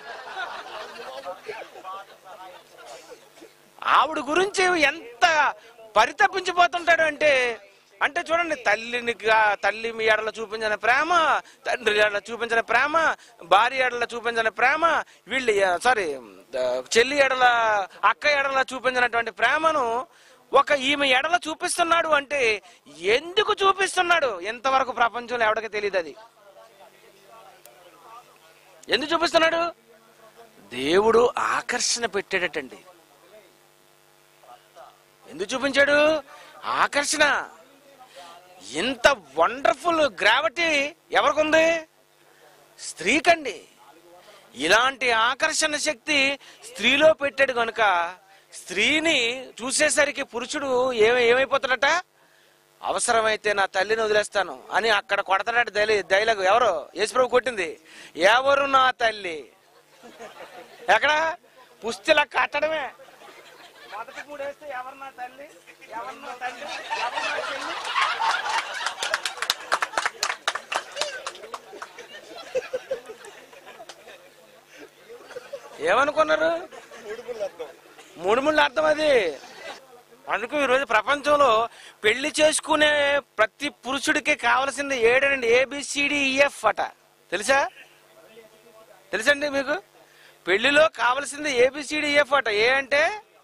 ఆవిడ గురించి ఎంత పరితపించిపోతుంటాడు అంటే అంటే చూడండి తల్లిని గా- తల్లి మీ ఎడల చూపించిన ప్రేమ తండ్రి ఎడల చూపించిన ప్రేమ భార్య ఎడల చూపించిన ప్రేమ వీళ్ళు సారీ చెల్లి ఎడల అక్క ఎడల చూపించినటువంటి ప్రేమను ఒక ఈమె ఎడల చూపిస్తున్నాడు అంటే ఎందుకు చూపిస్తున్నాడు ఎంతవరకు ప్రపంచంలో ఎవడికి తెలియదు అది ఎందుకు చూపిస్తున్నాడు దేవుడు ఆకర్షణ పెట్టాడటండి ఎందుకు చూపించాడు ఆకర్షణ ఇంత వండర్ఫుల్ గ్రావిటీ ఎవరికుంది స్త్రీకండి ఇలాంటి ఆకర్షణ శక్తి స్త్రీలో పెట్టాడు కనుక స్త్రీని చూసేసరికి పురుషుడు ఏమ ఏమైపోతాడట అవసరమైతే నా తల్లిని వదిలేస్తాను అని అక్కడ కొడతాడట డైలీ డైలాగ్ ఎవరు యేసుప్రభు కొట్టింది ఎవరు నా తల్లి ఎక్కడ పుస్తిలా కట్టడమే మొదటి మూడు వేస్తే ఎవరు నా తల్లి ఎవరు నా తల్లి ఎవరు నా చెల్లి ఏమనుకున్నారు మూడు పుల్ల అర్థం మూడు మూడు అర్థం అది అందుకు ఈరోజు ప్రపంచంలో పెళ్లి చేసుకునే ప్రతి పురుషుడికి కావలసింది ఏడనండి ఏబిసిడిఈఎఫ్ అట తెలుసా తెలుసండి మీకు పెళ్లిలో కావలసింది ఏబిసిడిఈఎఫ్ అట ఏ అంటే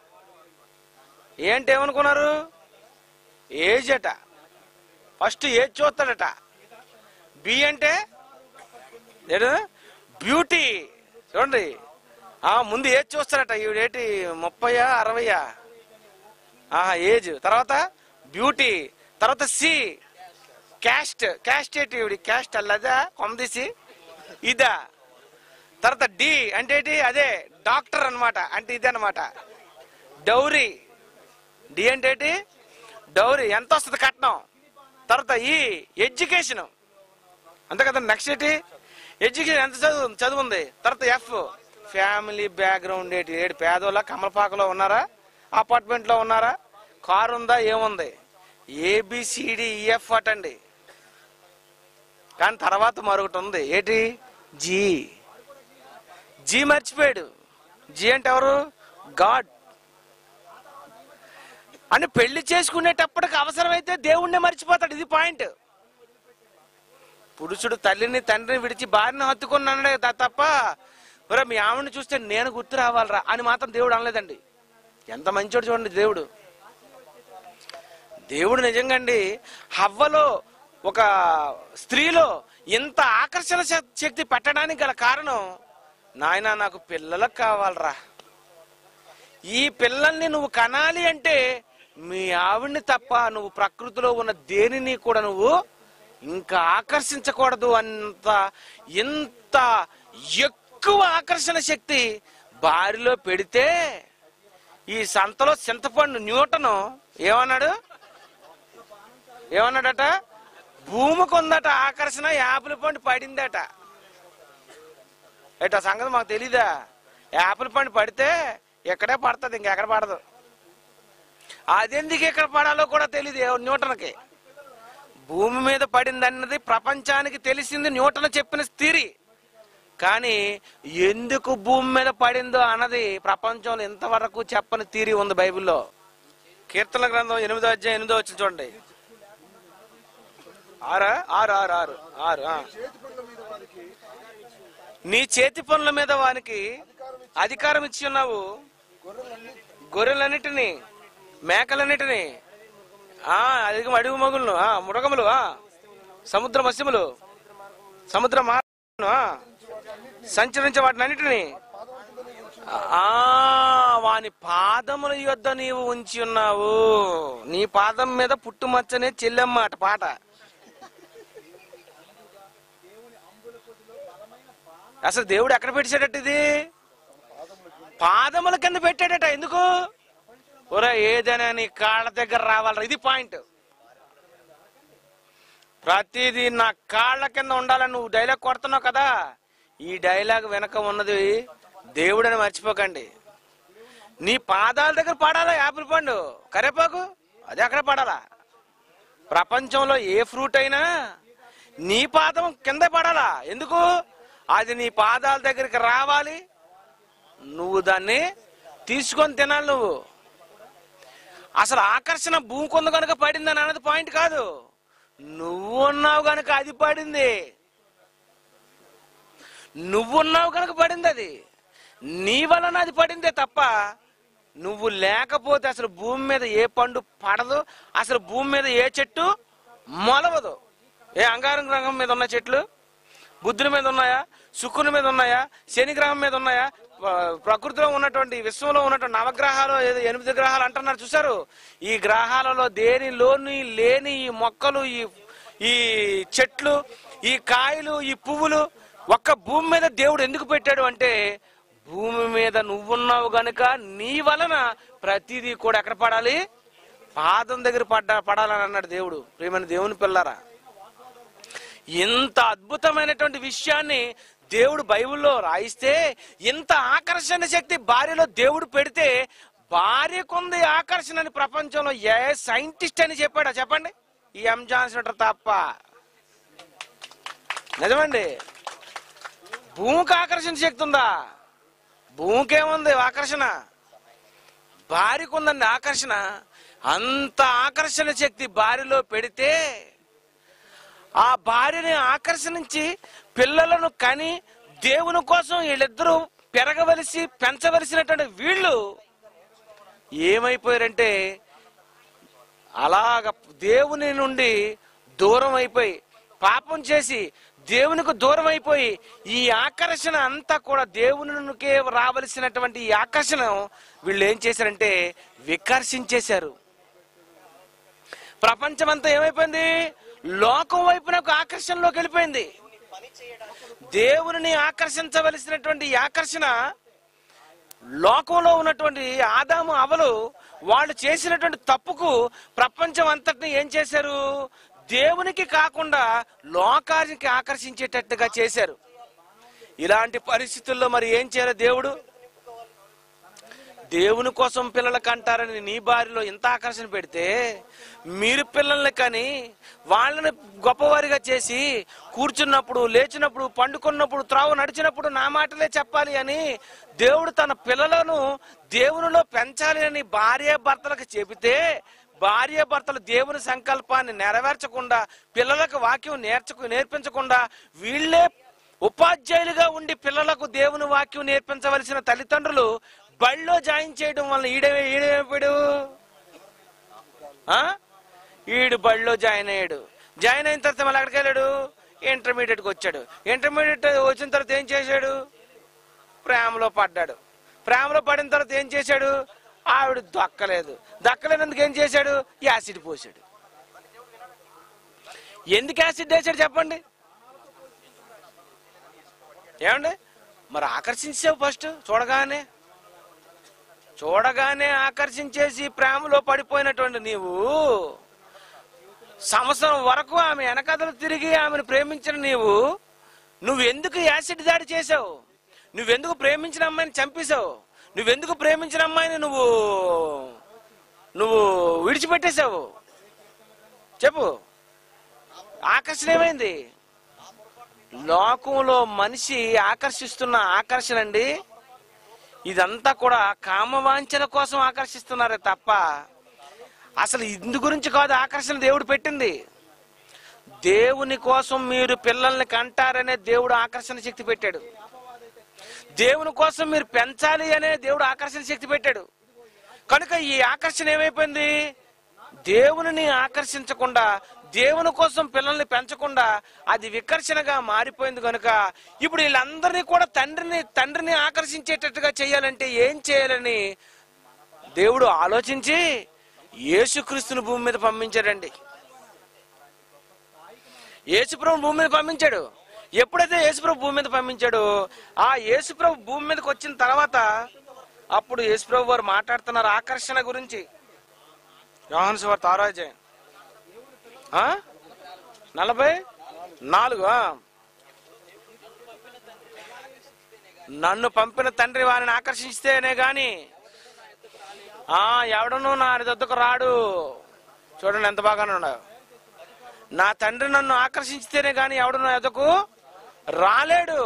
ఏ అంటే ఏమనుకున్నారు ఏజ్ అట ఫస్ట్ ఏజ్ చూస్తాడట బి అంటే ఏడు బ్యూటీ చూడండి ఆ ముందు ఏజ్ చూస్తాడట ఈవిడేటి ముప్పయా అరవయా ఆహా ఏజ్ తర్వాత బ్యూటీ తర్వాత సి క్యాస్ట్ క్యాస్ట్ ఏంటి ఈవిడి క్యాస్ట్ అల్లదా కొమ్మదీసి ఇదా తర్వాత డి అంటే ఏంటి అదే డాక్టర్ అన్నమాట అంటే ఇదే అనమాట డౌరీ డి అంటే ఏంటి డౌరీ ఎంత వస్తుంది కట్నం తర్వాత ఈ ఎడ్యుకేషన్ అంతే కదా నెక్స్ట్ ఏంటి ఎడ్యుకేషన్ ఎంత చదువు చదువు ఉంది తర్వాత ఎఫ్ ఫ్యామిలీ బ్యాక్గ్రౌండ్ ఏంటి ఏడు పేదోళ్ళ కమలపాకలో ఉన్నారా అపార్ట్మెంట్ లో ఉన్నారా కారు ఉందా ఏముంది ఏబిసిడి ఈఎఫ్ అటండి కానీ తర్వాత మరొకటి ఉంది ఏంటి జీ జీ మర్చిపోయాడు జీ అంటే ఎవరు గాడ్ అని పెళ్లి చేసుకునేటప్పటికి అవసరమైతే దేవుణ్ణి మర్చిపోతాడు ఇది పాయింట్ పురుషుడు తల్లిని తండ్రిని విడిచి భార్యను హత్తుకున్నాడే త- తప్ప ఒరే మీ ఆవిడని చూస్తే నేను గుర్తు రావాలరా అని మాత్రం దేవుడు అనలేదండి ఎంత మంచోడు చూడండి దేవుడు దేవుడు నిజంగా అండి హవ్వలో ఒక స్త్రీలో ఇంత ఆకర్షణ శ- శక్తి పెట్టడానికి గల కారణం నాయన నాకు పిల్లలకు కావాలరా ఈ పిల్లల్ని నువ్వు కనాలి అంటే మీ ఆవిడ్ని తప్ప నువ్వు ప్రకృతిలో ఉన్న దేనిని కూడా నువ్వు ఇంకా ఆకర్షించకూడదు అంత ఇంత ఎక్కువ ఆకర్షణ శక్తి బారిలో పెడితే ఈ సంతలో చింతపండు న్యూటను ఏమన్నాడు ఏమన్నాడట భూమికి ఉందట ఆకర్షణ యాపిల్ పండు పడిందట ఏటా సంగతి మాకు తెలీదా యాపిల్ పండు పడితే ఎక్కడే పడుతుంది ఇంకెక్కడ పడదు అదెందుకు ఎక్కడ పడాలో కూడా తెలియదు ఏ న్యూటన్కి భూమి మీద పడింది అన్నది ప్రపంచానికి తెలిసింది న్యూటన్ చెప్పిన స్థిరి కానీ ఎందుకు భూమి మీద పడిందో అన్నది ప్రపంచంలో ఇంతవరకు చెప్పని తీరి ఉంది బైబిల్లో కీర్తన గ్రంథం ఎనిమిదో అధ్యాయం ఎనిమిదో వచ్చింది చూడండి ఆరా ఆరు ఆరు ఆరు ఆరు ఆ. చేతి పనుల మీద వారికి నీ చేతి పనుల మీద వానికి అధికారం ఇచ్చి ఉన్నావు గొర్రెలన్నీ గొర్రెలన్నిటిని మేకలన్నిటిని ఆ అడిగి అడుగు మగులను ఆ మృగములు ఆ సముద్ర మత్స్యములు సముద్ర మార్గములను, ఆ సంచరించే వాటిని అన్నిటిని ఆ వాని పాదముల యొద్ద నీవు ఉంచి ఉన్నావు నీ పాదం మీద పుట్టుమచ్చనే చెల్లెమ్మ అట పాట అసలు దేవుడు ఎక్కడ పెట్టాడట ఇది పాదముల కింద పెట్టాడట ఎందుకు ఒరే ఏదైనా నీ కాళ్ళ దగ్గర రావాలరా ఇది పాయింట్ ప్రతిదీ నా కాళ్ళ కింద ఉండాలని నువ్వు డైలాగ్ కొడుతున్నావు కదా ఈ డైలాగ్ వెనక ఉన్నది దేవుడని మర్చిపోకండి నీ పాదాల దగ్గర పడాలా యాపిల్ పండు కరేపాకు అది అక్కడ పడాలా ప్రపంచంలో ఏ ఫ్రూట్ అయినా నీ పాదం కింద పడాలా ఎందుకు అది నీ పాదాల దగ్గరికి రావాలి నువ్వు దాన్ని తీసుకొని తినాలి నువ్వు అసలు ఆకర్షణ భూమి కొంద కనుక పడిందని అన్నది పాయింట్ కాదు నువ్వు ఉన్నావు కనుక అది పడింది నువ్వున్నావు కనుక పడింది అది నీ వలన అది పడిందే తప్ప నువ్వు లేకపోతే అసలు భూమి మీద ఏ పండు పడదు అసలు భూమి మీద ఏ చెట్టు మొలవదు ఏ అంగారం గ్రహం మీద ఉన్న చెట్లు బుద్ధుని మీద ఉన్నాయా శుక్రుని మీద ఉన్నాయా శని గ్రహం మీద ఉన్నాయా ప్ర- ప్రకృతిలో ఉన్నటువంటి విశ్వంలో ఉన్నటువంటి నవగ్రహాలు ఏదో ఎనిమిది గ్రహాలు అంటున్నారు చూసారు ఈ గ్రహాలలో దేనిలోని లేని ఈ మొక్కలు ఈ ఈ చెట్లు ఈ కాయలు ఈ పువ్వులు ఒక్క భూమి మీద దేవుడు ఎందుకు పెట్టాడు అంటే భూమి మీద నువ్వున్నావు గనుక నీ వలన ప్రతిదీ కూడా ఎక్కడ పడాలి పాదం దగ్గర పడ్డా పడాలని అన్నాడు దేవుడు ప్రియమైన దేవుని పిల్లరా ఇంత అద్భుతమైనటువంటి విషయాన్ని దేవుడు బైబిల్లో రాయిస్తే ఇంత ఆకర్షణ శక్తి భార్యలో దేవుడు పెడితే భార్యకుంది ఆకర్షణ అని ప్రపంచంలో ఏ సైంటిస్ట్ అని చెప్పాడా చెప్పండి ఈ ఎం జాన్సన్ తప్ప నిజమండి భూమికి ఆకర్షణ శక్తి ఉందా భూమికి ఏముంది ఆకర్షణ భార్యకు ఉందండి ఆకర్షణ అంత ఆకర్షణ శక్తి భార్యలో పెడితే ఆ భార్యని ఆకర్షించి పిల్లలను కని దేవుని కోసం వీళ్ళిద్దరూ పెరగవలసి పెంచవలసినటువంటి వీళ్ళు ఏమైపోయారంటే అలాగ దేవుని నుండి దూరం అయిపోయి పాపం చేసి దేవునికి దూరం అయిపోయి ఈ ఆకర్షణ అంతా కూడా దేవునికే రావలసినటువంటి ఈ ఆకర్షణ వీళ్ళు ఏం చేశారంటే వికర్షించేశారు ప్రపంచం అంతా ఏమైపోయింది లోకం వైపునకు ఆకర్షణలోకి వెళ్ళిపోయింది దేవుని ఆకర్షించవలసినటువంటి ఈ ఆకర్షణ లోకంలో ఉన్నటువంటి ఆదాము అవలు వాళ్ళు చేసినటువంటి తప్పుకు ప్రపంచం అంతటిని ఏం చేశారు దేవునికి కాకుండా లోకానికి ఆకర్షించేటట్టుగా చేశారు ఇలాంటి పరిస్థితుల్లో మరి ఏం చేయాలి దేవుడు దేవుని కోసం పిల్లలకు అంటారని నీ బారిలో ఇంత ఆకర్షణ పెడితే మీరు పిల్లల్ని కానీ వాళ్ళని గొప్పవారిగా చేసి కూర్చున్నప్పుడు లేచినప్పుడు పండుకున్నప్పుడు త్రావు నడిచినప్పుడు నా మాటలే చెప్పాలి అని దేవుడు తన పిల్లలను దేవునిలో పెంచాలి అని భార్య భర్తలకు చెబితే భార్య భర్తలు దేవుని సంకల్పాన్ని నెరవేర్చకుండా పిల్లలకు వాక్యం నేర్చకు నేర్పించకుండా వీళ్ళే ఉపాధ్యాయులుగా ఉండి పిల్లలకు దేవుని వాక్యం నేర్పించవలసిన తల్లిదండ్రులు బళ్ళో జాయిన్ చేయడం వల్ల ఈడే ఈడేమైపోయాడు ఆ? ఈడు బళ్ళో జాయిన్ అయ్యాడు జాయిన్ అయిన తర్వాత మళ్ళీ ఎక్కడికి వెళ్ళాడు ఇంటర్మీడియట్కి వచ్చాడు ఇంటర్మీడియట్ వచ్చిన తర్వాత ఏం చేశాడు ప్రేమలో పడ్డాడు ప్రేమలో పడిన తర్వాత ఏం చేశాడు ఆవిడ దక్కలేదు దక్కలేనందుకు ఏం చేశాడు యాసిడ్ పోసాడు ఎందుకు యాసిడ్ వేసాడు చెప్పండి ఏమండి మరి ఆకర్షించావు ఫస్ట్ చూడగానే చూడగానే ఆకర్షించేసి ప్రేమలో పడిపోయినటువంటి నీవు సంవత్సరం వరకు ఆమె వెనకథలు తిరిగి ఆమెను ప్రేమించిన నీవు నువ్వెందుకు యాసిడ్ దాడి చేసావు నువ్వెందుకు ప్రేమించిన అమ్మాయిని చంపేశావు నువ్వెందుకు ప్రేమించిన అమ్మాయిని నువ్వు నువ్వు విడిచిపెట్టేశావు చెప్పు ఆకర్షణ ఏమైంది లోకంలో మనిషి ఆకర్షిస్తున్న ఆకర్షణ అండి ఇదంతా కూడా కామవాంఛన కోసం ఆకర్షిస్తున్నారే తప్ప అసలు ఇందు గురించి కాదు ఆకర్షణ దేవుడు పెట్టింది దేవుని కోసం మీరు పిల్లల్ని కంటారనే దేవుడు ఆకర్షణ శక్తి పెట్టాడు దేవుని కోసం మీరు పెంచాలి అనే దేవుడు ఆకర్షణ శక్తి పెట్టాడు కనుక ఈ ఆకర్షణ ఏమైపోయింది దేవునిని ఆకర్షించకుండా దేవుని కోసం పిల్లల్ని పెంచకుండా అది వికర్షణగా మారిపోయింది కనుక ఇప్పుడు వీళ్ళందరినీ కూడా తండ్రిని తండ్రిని ఆకర్షించేటట్టుగా చేయాలంటే ఏం చేయాలని దేవుడు ఆలోచించి యేసుక్రీస్తుని భూమి మీద పంపించాడండి యేసుప్రభు భూమి మీద పంపించాడు ఎప్పుడైతే యేసుప్రభు భూమి మీద పంపించాడో ఆ యేసుప్రభు భూమి మీదకి వచ్చిన తర్వాత అప్పుడు యేసుప్రభు వారు మాట్లాడుతున్నారు ఆకర్షణ గురించి యోహాను సువార్త ఆరో అధ్యాయం. ఆ నలభై నాలుగు ఆ. నన్ను పంపిన తండ్రి వారిని ఆకర్షిస్తేనే గాని ఆ ఎవడను నా దద్దకు రాడు చూడండి ఎంత బాగానే ఉన్నావు నా తండ్రి నన్ను ఆకర్షించితేనే గాని ఎవడు నా ఎద్దకు రాలేడు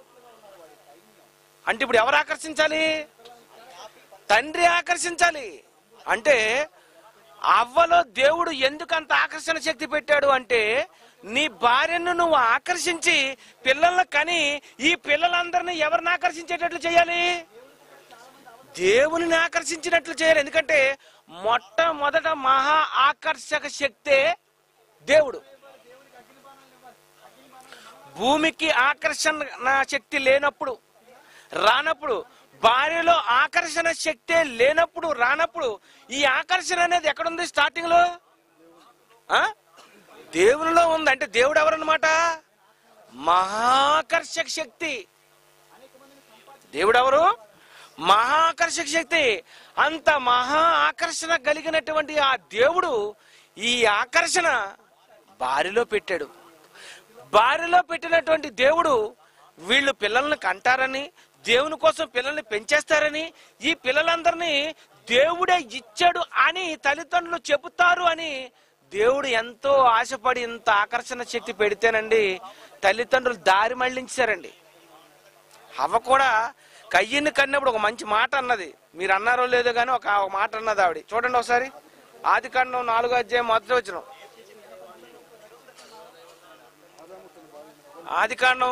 అంటే ఇప్పుడు ఎవరు ఆకర్షించాలి తండ్రి ఆకర్షించాలి అంటే అవ్వలో దేవుడు ఎందుకు అంత ఆకర్షణ శక్తి పెట్టాడు అంటే నీ భార్యను నువ్వు ఆకర్షించి పిల్లల్ని కని ఈ పిల్లలందరినీ ఎవరిని ఆకర్షించేటట్లు చేయాలి దేవునిని ఆకర్షించినట్లు చేయాలి ఎందుకంటే మొట్టమొదట మహా ఆకర్షక శక్తే దేవుడు భూమికి ఆకర్షణ శక్తి లేనప్పుడు రానప్పుడు భార్యలో ఆకర్షణ శక్తే లేనప్పుడు రానప్పుడు ఈ ఆకర్షణ అనేది ఎక్కడుంది స్టార్టింగ్ లో ఆ? దేవునిలో ఉంది అంటే దేవుడు ఎవరన్నమాట మహాకర్షక శక్తి దేవుడు ఎవరు మహా ఆకర్షక శక్తి అంత మహా ఆకర్షణ కలిగినటువంటి ఆ దేవుడు ఈ ఆకర్షణ బారిలో పెట్టాడు బారిలో పెట్టినటువంటి దేవుడు వీళ్ళు పిల్లల్ని కంటారని దేవుని కోసం పిల్లల్ని పెంచేస్తారని ఈ పిల్లలందరినీ దేవుడే ఇచ్చాడు అని తల్లిదండ్రులు చెబుతారు అని దేవుడు ఎంతో ఆశపడి ఇంత ఆకర్షణ శక్తి పెడితేనండి తల్లిదండ్రులు దారి మళ్లించారండి అవ్వ కూడా కయ్యని కన్నప్పుడు ఒక మంచి మాట అన్నది మీరు అన్నారో లేదో కానీ ఒక ఒక మాట అన్నది ఆవిడ చూడండి ఒకసారి ఆది కాండం నాలుగో అధ్యాయం మొదటి వచ్చిన ఆది కాండం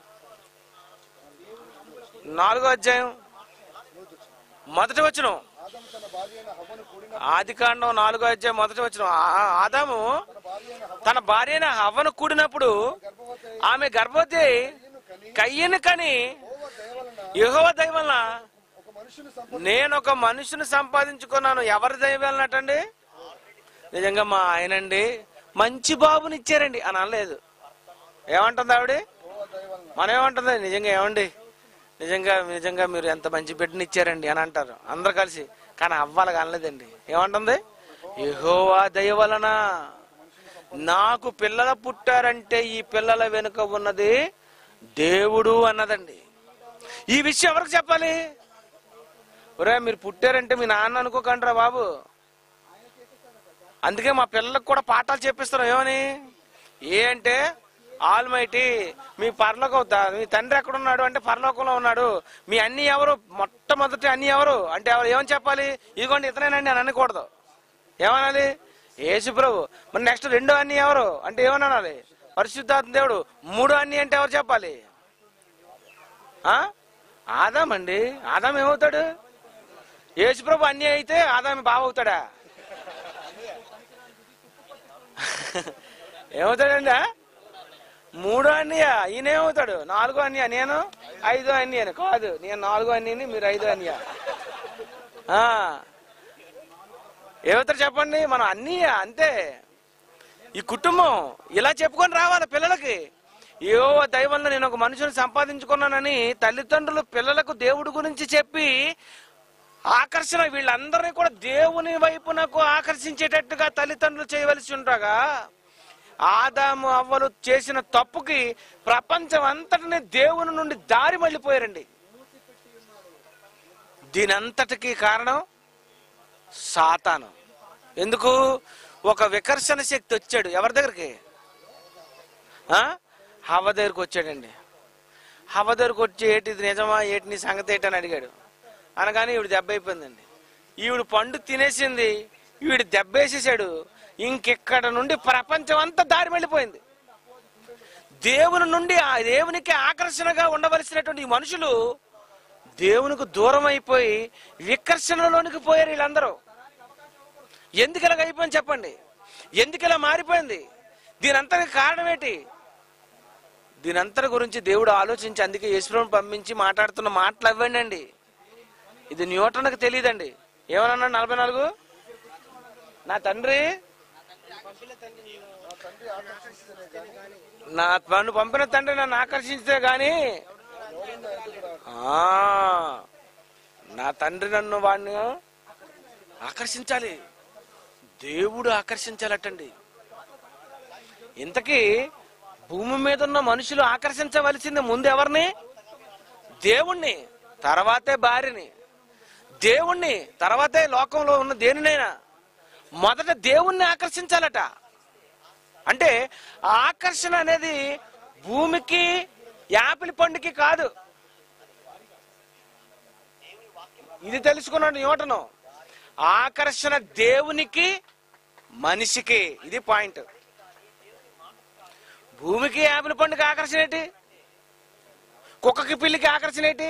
నాలుగో అధ్యాయం మొదటి వచ్చిన ఆదాము తన భార్య అయిన హవ్వను కూడిన ఆది కాండం నాలుగో అధ్యాయం మొదటి వచ్చిన ఆదాము తన భార్య అయిన హవ్వ తన భార్య హవ్వను కూడినప్పుడు గర్భవతి ఆమె గర్భవతి కయ్యను కని కయ్యను కని ఓవ దయవలన యెహోవా దయ వలన ఒక మనుషుని సంపద నేను ఒక మనుషుని సంపాదించుకున్నాను ఎవరి దయ వెళ్ళినట్టండి నిజంగా మా ఆయనండి మంచి బాబుని ఇచ్చారండి అని అనలేదు ఏమంటుంది ఆవిడ ఓవ దయవలన మనం ఏమంటుంది నిజంగా ఏమండి నిజంగా నిజంగా మీరు ఎంత మంచి బిడ్డని ఇచ్చారండి అని అంటారు అందరు కలిసి కానీ అవ్వాలి అనలేదండి ఏమంటుంది యెహోవా దయ వలన నాకు పిల్లలు పుట్టారంటే ఈ పిల్లల వెనుక ఉన్నది దేవుడు అన్నదండి ఈ విషయం ఎవరికి చెప్పాలి ఒరే మీరు పుట్టారంటే మీ నాన్న అనుకోకండిరా బాబు అందుకే మా పిల్లలకు కూడా పాఠాలు చెప్పిస్తున్నాం ఏమని ఏ అంటే ఆల్మైటీ మీ పరలోకం త- మీ తండ్రి ఎక్కడ ఉన్నాడు అంటే పరలోకంలో ఉన్నాడు మీ అన్ని ఎవరు మొట్టమొదటి అన్ని ఎవరు అంటే ఎవరు ఏమని చెప్పాలి ఇదిగోండి ఇతనేనండి అని అనకూడదు ఏమనాలి యేసు ప్రభు మరి నెక్స్ట్ రెండో అన్ని ఎవరు అంటే ఏమని అనాలి పరిశుద్ధాత్మ దేవుడు మూడో అన్ని అంటే ఎవరు చెప్పాలి ఆ ఆదాం అండి ఆదాం ఏమవుతాడు యేసు ప్రభు అన్ని అయితే ఆదాం బావ అవుతాడా ఏమవుతాడండి ఆ? మూడో అన్నయ్య ఈయన ఏమవుతాడు నాలుగో అన్నయ్య నేను ఐదో అన్నయ్యను కాదు నేను నాలుగో అన్నయ్యని మీరు ఐదో అన్నయ్య ఆ. ఏమవుతారు చెప్పండి మనం అన్నయ్య అంతే ఈ కుటుంబం ఇలా చెప్పుకొని రావాలి పిల్లలకి ఏవో దైవంలో నేను ఒక మనుషుని సంపాదించుకున్నానని తల్లిదండ్రులు పిల్లలకు దేవుడి గురించి చెప్పి ఆకర్షణ వీళ్ళందరినీ కూడా దేవుని వైపునకు ఆకర్షించేటట్టుగా తల్లిదండ్రులు చేయవలసి ఉండగా ఆదాము అవ్వలు చేసిన తప్పుకి ప్రపంచం అంతటిని దేవుని నుండి దారి మళ్ళీపోయారండి దీని అంతటికి కారణం సాతాను ఎందుకు ఒక వికర్షణ శక్తి వచ్చాడు ఎవరి దగ్గరికి ఆ? హవ్వ దగ్గరికి వచ్చాడండి హవ్వ దగ్గరికి వచ్చి ఏటి ఇది నిజమా ఏటి నీ సంగతి ఏంటి అని అడిగాడు అనగానే ఈవిడ దెబ్బ అయిపోయిందండి ఈవిడ పండు తినేసింది ఈవిడ దెబ్బేసేసాడు ఇంకెక్కడ నుండి ప్రపంచం అంతా దారి వెళ్ళిపోయింది దేవుని నుండి ఆ దేవునికి ఆకర్షణగా ఉండవలసినటువంటి ఈ మనుషులు దేవునికి దూరం అయిపోయి వికర్షణలోనికి పోయారు వీళ్ళందరూ ఎందుకు ఇలాగ అయిపోయింది చెప్పండి ఎందుకు ఇలా మారిపోయింది దీని అంతటి కారణం ఏంటి దీని అంతటి గురించి దేవుడు ఆలోచించి అందుకే యేసుప్రభుని పంపించి మాట్లాడుతున్న మాటలు అవ్వండి ఇది న్యూటన్కి తెలియదండి ఏమన్నాడు నలభై నాలుగు నా తండ్రి తండ్రి ఆకర్షిస్తేనే కానీ నా నన్ను పంపిన తండ్రి నన్ను ఆకర్షించితే గాని ఎవరైనా ఎదుగురా ఆ, నా తండ్రి నన్ను వాడిని ఆకర్షించాలి దేవుడు ఆకర్షించాలటండి ఇంతకీ భూమి మీద ఉన్న మనుషులు ఆకర్షించవలసింది ముందు ఎవరిని దేవుణ్ణి తర్వాతే భార్యని దేవుణ్ణి తర్వాతే లోకంలో ఉన్న దేనినైనా మొదట దేవుణ్ణి ఆకర్షించాలట అంటే ఆ ఆకర్షణ అనేది భూమికి యాపిల్ పండుకి కాదు ఇది తెలుసుకున్నాడు న్యూటను ఆకర్షణ దేవునికి మనిషికి ఇది పాయింట్ భూమికి యాపిల్ పండుగ ఆకర్షణ ఏంటి కుక్కకి పిల్లికి ఆకర్షణ ఏంటి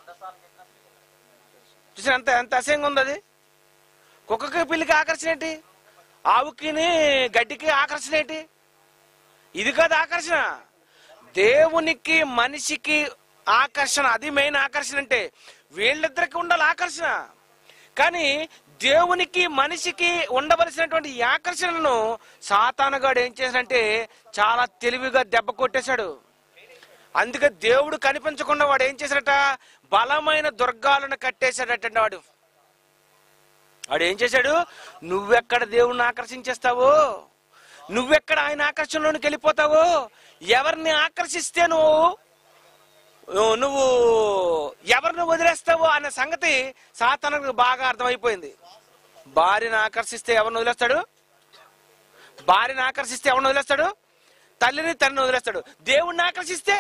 చూసిన ఎంత ఎంత అసహ్యంగా ఉంది అది కుక్కకి పిల్లికి ఆకర్షణ ఏంటి ఆవుకిని గడ్డికి ఆకర్షణ ఏంటి ఇది కాదు ఆకర్షణ దేవునికి మనిషికి ఆకర్షణ అది మెయిన్ ఆకర్షణ అంటే వీళ్ళిద్దరికి ఉండాలి ఆకర్షణ కానీ దేవునికి మనిషికి ఉండవలసినటువంటి ఈ ఆకర్షణను సాతానగాడు ఏం చేశాడంటే చాలా తెలివిగా దెబ్బ కొట్టేశాడు అందుకే దేవుడు కనిపించకుండా వాడు ఏం చేశాడట బలమైన దుర్గాలను కట్టేశాడట వాడు వాడు ఏం చేశాడు నువ్వెక్కడ దేవుణ్ణి ఆకర్షించేస్తావో నువ్వెక్కడ ఆయన ఆకర్షణలోనికి వెళ్ళిపోతావో ఎవరిని ఆకర్షిస్తే నువ్వు నువ్వు- నువ్వు ఎవరిని వదిలేస్తావో అనే సంగతి సాతానికి బాగా అర్థమైపోయింది భార్యను ఆకర్షిస్తే ఎవరిని వదిలేస్తాడు భార్యను ఆకర్షిస్తే ఎవరిని వదిలేస్తాడు తల్లిని తల్లిని వదిలేస్తాడు దేవుణ్ణి ఆకర్షిస్తే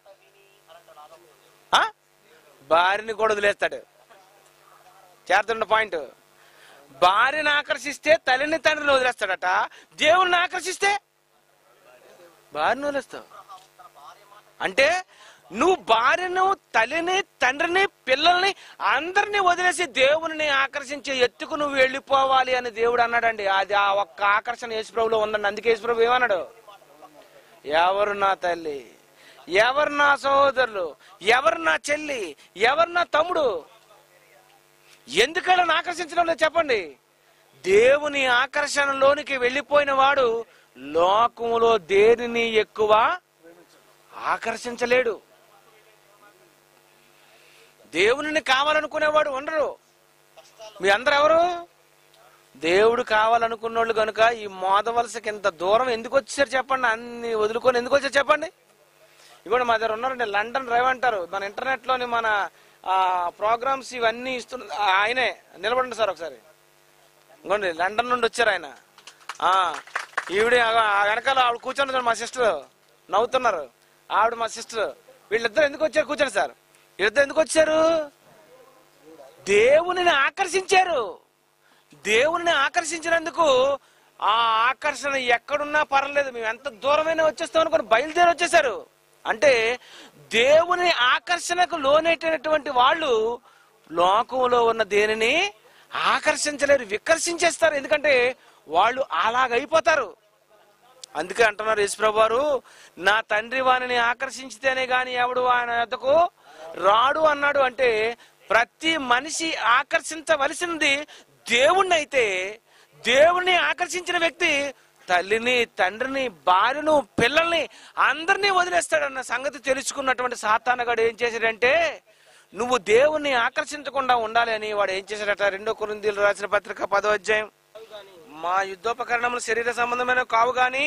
ఆ? భార్యని కూడా వదిలేస్తాడు చేరుతున్న పాయింట్ భార్యను ఆకర్షిస్తే తల్లిని తండ్రిని వదిలేస్తాడట దేవుణ్ణి ఆకర్షిస్తే భార్యను వదిలేస్తావు అంటే నువ్వు భార్యను తల్లిని తండ్రిని పిల్లల్ని అందరినీ వదిలేసి దేవుని ఆకర్షించే ఎత్తుకు నువ్వు వెళ్ళిపోవాలి అని దేవుడు అన్నాడండి అది ఆ ఒక్క ఆకర్షణ యేసుప్రభులో ఉందండి అందుకే యేసుప్రభు ఏమన్నాడు ఎవరు నా తల్లి ఎవరు నా సహోదరులు ఎవరు నా చెల్లి ఎవరు నా తమ్ముడు ఎందుకలా ఆకర్షించడం లేదు చెప్పండి దేవుని ఆకర్షణలోనికి వెళ్ళిపోయిన వాడు లోకములో దేనిని ఎక్కువ ఆకర్షించలేడు దేవునిని కావాలనుకునేవాడు ఉండరు మీ అందరు ఎవరు దేవుడు కావాలనుకున్నోళ్ళు కనుక ఈ మోదవలసకి ఇంత దూరం ఎందుకు వచ్చారు చెప్పండి అన్ని వదులుకొని ఎందుకు వచ్చారు చెప్పండి ఇప్పుడు మా దగ్గర ఉన్నారండి లండన్ డ్రైవ్ అంటారు మన ఇంటర్నెట్ లోని మన ప్రోగ్రామ్స్ ఇవన్నీ ఇస్తున్న ఆ, ఆయనే నిలబడండి సార్ ఒకసారి ఇంకోండి లండన్ నుండి వచ్చారు ఆయన ఆ, ఈవిడ ఆ- ఆ వెనకాల ఆవిడ కూర్చొని మా సిస్టర్ నవ్వుతున్నారు ఆవిడ మా సిస్టర్ వీళ్ళిద్దరు ఎందుకు వచ్చారు కూర్చోండి సార్ వీళ్ళిద్దరు ఎందుకు వచ్చారు దేవునిని ఆకర్షించారు దేవునిని ఆకర్షించినందుకు ఆ ఆకర్షణ ఎక్కడున్నా పర్లేదు మేము ఎంత దూరమైనా వచ్చేస్తాం అనుకుని బయలుదేరి వచ్చేసారు అంటే దేవుని ఆకర్షణకు లోనైనటువంటి వాళ్ళు లోకంలో ఉన్న దేనిని ఆకర్షించలేరు వికర్షించేస్తారు ఎందుకంటే వాళ్ళు అలాగైపోతారు అందుకే అంటున్నారు యేసుప్రభు వారు నా తండ్రి వారిని ఆకర్షించితేనే గాని ఎవడు ఆయన వద్దకు రాడు అన్నాడు అంటే ప్రతి మనిషి ఆకర్షించవలసింది దేవుణ్ణి అయితే దేవుణ్ణి ఆకర్షించిన వ్యక్తి తల్లిని తండ్రిని భార్యను పిల్లల్ని అందరినీ వదిలేస్తాడన్న సంగతి తెలుసుకున్నటువంటి సాతానగాడు ఏం చేశాడంటే నువ్వు దేవుణ్ణి ఆకర్షించకుండా ఉండాలి అని వాడు ఏం చేశాడట రెండో కొరిందీలు రాసిన పత్రిక పదో అధ్యాయం మా యుద్ధోపకరణములు శరీర సంబంధమైన కావు గాని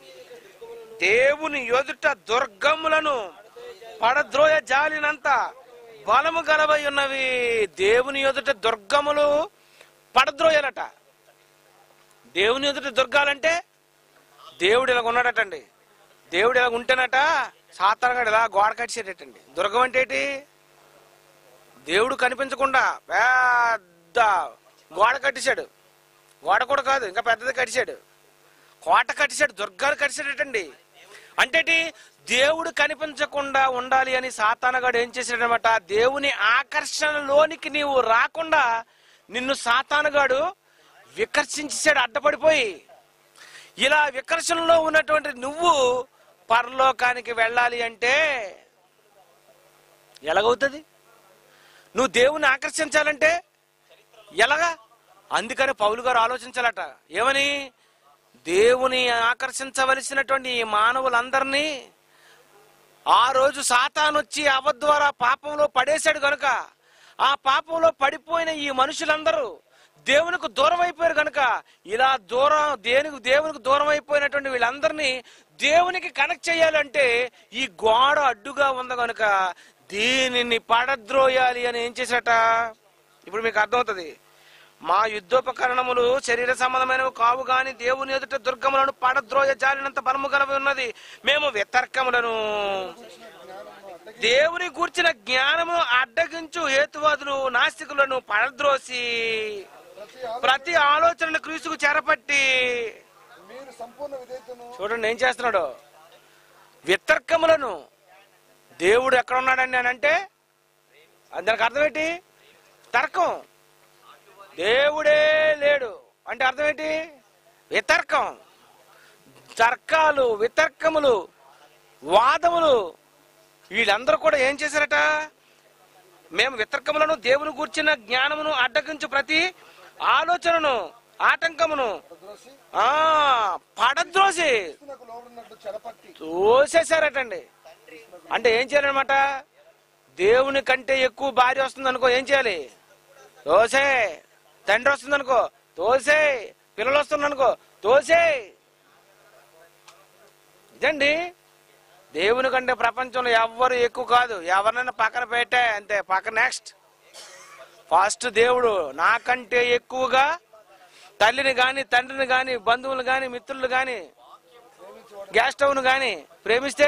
దేవుని ఎదుట దుర్గములను పడద్రోయ జాలినంత బలము గలవై ఉన్నవి దేవుని ఎదుట దుర్గములు పడద్రోయాలట దేవుని ఎదుట దుర్గాలంటే దేవుడు ఇలా ఉన్నాడటండి దేవుడు ఇలా ఉంటేనట సాతానగాడు ఇలా గోడ కట్టిసేటండి దుర్గం అంటే ఏంటి దేవుడు కనిపించకుండా పెద్ద గోడ కట్టేశాడు గోడ కూడా కాదు ఇంకా పెద్దది కట్టిశాడు కోట కట్టిశాడు దుర్గాలు కట్టిశాడటండి అంటే ఏంటి? దేవుడు కనిపించకుండా ఉండాలి అని సాతానగాడు ఏం చేశాడనమాట దేవుని ఆకర్షణలోనికి నీవు రాకుండా నిన్ను సాతానగాడు వికర్షించేశాడు అడ్డపడిపోయి ఇలా వికర్షణలో ఉన్నటువంటి నువ్వు పరలోకానికి వెళ్ళాలి అంటే ఎలాగవుతుంది నువ్వు దేవుని ఆకర్షించాలంటే ఎలాగా అందుకని పౌలు గారు ఆలోచించాలట ఏమని దేవుని ఆకర్షించవలసినటువంటి ఈ మానవులందరినీ ఆ రోజు సాతాను వచ్చి అవ ద్వారా పాపంలో పడేశాడు గనుక ఆ పాపంలో పడిపోయిన ఈ మనుషులందరూ దేవునికి దూరం అయిపోయారు కనుక ఇలా దూరం దేనికి దేవునికి దూరం అయిపోయినటువంటి వీళ్ళందరినీ దేవునికి కనెక్ట్ చేయాలంటే ఈ గోడ అడ్డుగా ఉంది కనుక దీనిని పడద్రోయాలి అని ఏం చేశాట ఇప్పుడు మీకు అర్థమవుతుంది మా యుద్ధోపకరణములు శరీర సంబంధమైనవి కావు గాని దేవుని ఎదుట దుర్గములను పడద్రోయ జాలినంత బలము గలవి ఉన్నది మేము వితర్కములను దేవుని గూర్చిన జ్ఞానము అడ్డగించు హేతువాదులు నాస్తికులను పడద్రోసి ప్రతి ఆలో- ప్రతి ఆలోచనను క్రీస్తుకు చెరపట్టి మీరు సంపూర్ణ విధేయతను చూడండి ఏం చేస్తున్నాడు వితర్కములను దేవుడు ఎక్కడ ఉన్నాడండి అని అంటే అది దానికి అర్థం ఏంటి తర్కం దేవుడే లేడు అంటే అర్థం ఏంటి వితర్కం తర్కాలు వితర్కములు వాదములు వీళ్ళందరూ కూడా ఏం చేశారట మేము వితర్కములను దేవుని కూర్చిన జ్ఞానమును అడ్డగించు ప్రతి ఆలోచనను ఆటంకమును ద్రోసి ఆ పడద్రోసి క్రీస్తునకు లోబడినట్టు చెరపట్టి తోసేశారటండి అంటే ఏం చేయాలన్నమాట దేవుని కంటే ఎక్కువ భార్య వస్తుంది అనుకో ఏం చేయాలి తోసే తండ్రి వస్తుంది అనుకో తోసే పిల్లలు వస్తుంది అనుకో తోసే ఇదండి దేవుని కంటే ప్రపంచంలో ఎవ్వరు ఎక్కువ కాదు ఎవరినైనా పక్కన పెట్టే అంతే పక్కన నెక్స్ట్ ఫస్ట్ దేవుడు నాకంటే ఎక్కువగా తల్లిని గాని తండ్రిని గాని బంధువులు గాని మిత్రులు గాని గ్యాస్ స్టవ్ను గాని ప్రేమిస్తే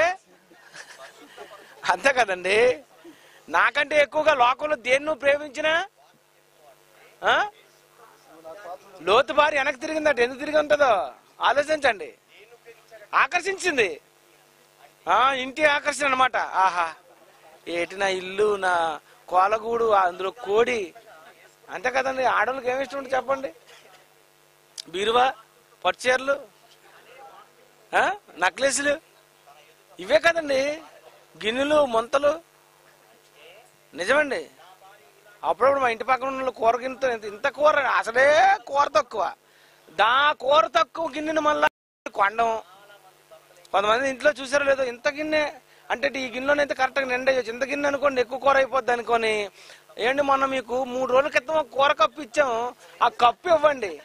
అంతే కదండి నాకంటే ఎక్కువగా లోకంలో దేన్ని నువ్వు ప్రేమించినా ఆ? లోతు భార్య వెనక్కి తిరిగిందట ఎందుకు తిరిగి ఉంటుందో ఆలోచించండి ఆకర్షించింది ఆ ఇంటి ఆకర్షణ అనమాట ఆహా ఏటి నా ఇల్లు నా కోలగూడు అందులో కోడి అంతే కదండి ఆడవాళ్ళకి ఏమి ఇష్టం ఉంటుంది చెప్పండి బీరువా పట్టుచీరలు ఆ? నక్లెస్లు ఇవే కదండి గిన్నెలు మొంతలు నిజమండి అప్పుడప్పుడు మా ఇంటి పక్కన ఉన్న వాళ్ళు కూర గిన్నెతో ఇంత- ఇంత కూర అసలే కూర తక్కువ దా కూర తక్కువ గిన్నెని మళ్ళా కొండం కొంతమంది ఇంట్లో చూసారో లేదో ఇంత గిన్నె అంటే ఈ గిన్నెలో అయితే కరెక్ట్గా నిండేయచ్చు ఇంత గిన్నె అనుకోండి ఎక్కువ కూర అయిపోద్ది అనుకోని ఏంటి మొన్న మీకు మూడు రోజుల క్రితం ఒక కూర కప్పు ఇచ్చాం ఆ కప్పు ఇవ్వండి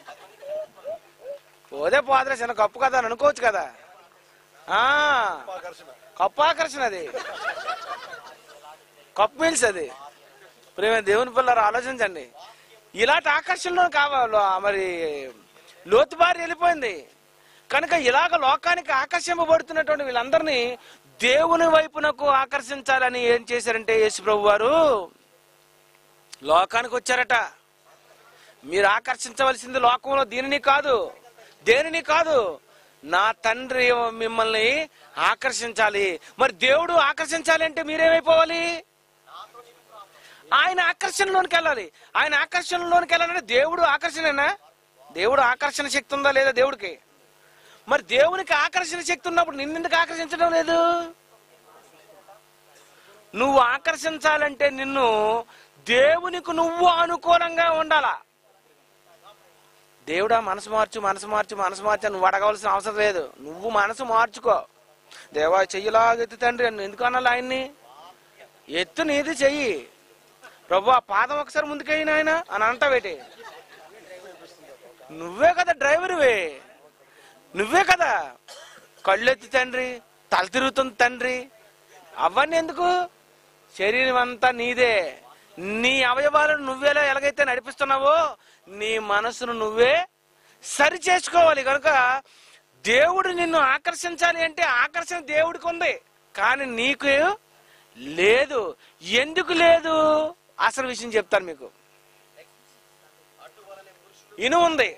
పోదే పోదరే చిన్న కప్పు కదా అని అనుకోవచ్చు కదా ఆ ఆకర్షణ కప్పు ఆకర్షణ అది కప్పు మీల్స్ అది ప్రేమ దేవుని పిల్లలు ఆలోచించండి ఇలాంటి ఆకర్షణలో కావాలి మరి లోతు బారి వెళ్ళిపోయింది కనుక ఇలాగ లోకానికి ఆకర్షింపబడుతున్నటువంటి వీళ్ళందరినీ దేవుని వైపునకు ఆకర్షించాలని ఏం చేశారంటే యేసు ప్రభు వారు లోకానికి వచ్చారట మీరు ఆకర్షించవలసింది లోకంలో దీనిని కాదు దేనిని కాదు నా తండ్రి మిమ్మల్ని ఆకర్షించాలి మరి దేవుడు ఆకర్షించాలి అంటే మీరేమైపోవాలి ఆయన ఆకర్షణలోనికి వెళ్ళాలి ఆయన ఆకర్షణలోనికి వెళ్ళాలంటే దేవుడు ఆకర్షణేనా దేవుడు ఆకర్షణ శక్తి ఉందా లేదా దేవుడికి మరి దేవునికి ఆకర్షణ శక్తి ఉన్నప్పుడు నిన్నెందుకు ఆకర్షించడం లేదు నువ్వు ఆకర్షించాలంటే నిన్ను దేవునికి నువ్వు అనుకూలంగా ఉండాలా దేవుడా మనసు మార్చు మనసు మార్చు మనసు మార్చు అని నువ్వు అడగవలసిన అవసరం లేదు నువ్వు మనసు మార్చుకో దేవా చెయ్యిలాగెత్తి తండ్రి అని ఎందుకు అనాలి ఆయన్ని ఎత్తు నీది చెయ్యి ప్రభు ఆ పాదం ఒకసారి ముందుకెయ్యి ఆయన అని అంటావేటి నువ్వే కదా డ్రైవర్వే నువ్వే కదా కళ్ళెత్తి తండ్రి తల తిరుగుతుంది తండ్రి అవన్నీ ఎందుకు శరీరం అంతా నీదే నీ అవయవాలను నువ్వేలా ఎలాగైతే నడిపిస్తున్నావో నీ మనసును నువ్వే సరి చేసుకోవాలి కనుక దేవుడు నిన్ను ఆకర్షించాలి అంటే ఆకర్షణ దేవుడికి ఉంది కానీ నీకు లేదు ఎందుకు లేదు అసలు విషయం చెప్తాను మీకు ఇనుము ఉంది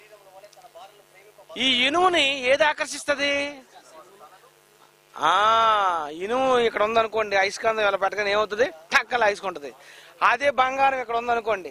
ఈ ఇనుముని ఏది ఆకర్షిస్తుంది ఆ ఇనుము ఇక్కడ ఉందనుకోండి అయస్కాంతం ఇలా పెట్టగానే ఏమవుతుంది టక్కల అయసుకుంటుంది అదే బంగారం ఇక్కడ ఉందనుకోండి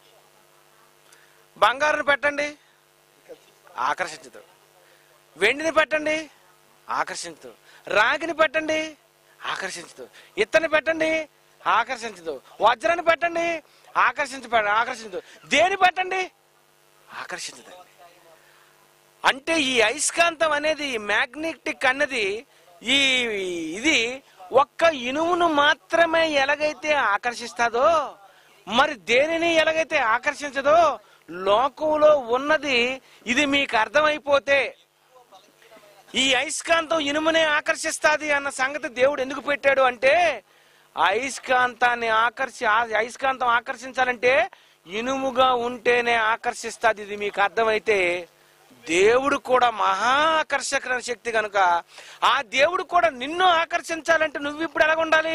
బంగారం పెట్టండి ఆకర్షించదు వెండిని పెట్టండి ఆకర్షించదు రాగిని పెట్టండి ఆకర్షించదు ఇత్తని పెట్టండి ఆకర్షించదు వజ్రాన్ని పెట్టండి ఆకర్షించ ఆకర్షించదు దేని పెట్టండి ఆకర్షించదు అంటే ఈ అయస్కాంతం అనేది మ్యాగ్నెటిక్ అన్నది ఈ ఇది ఒక్క ఇనుమును మాత్రమే ఎలాగైతే ఆకర్షిస్తాదో మరి దేనిని ఎలాగైతే ఆకర్షించదో లోకంలో ఉన్నది ఇది మీకు అర్థమైపోతే ఈ అయస్కాంతం ఇనుమునే ఆకర్షిస్తాది అన్న సంగతి దేవుడు ఎందుకు పెట్టాడు అంటే ఆ అయస్కాంతాన్ని ఆకర్షి ఆ అయస్కాంతం ఆకర్షించాలంటే ఇనుముగా ఉంటేనే ఆకర్షిస్తాది ఇది మీకు అర్థమైతే దేవుడు కూడా మహా ఆకర్షక శక్తి కనుక ఆ దేవుడు కూడా నిన్ను ఆకర్షించాలంటే నువ్వు ఇప్పుడు ఎలాగ ఉండాలి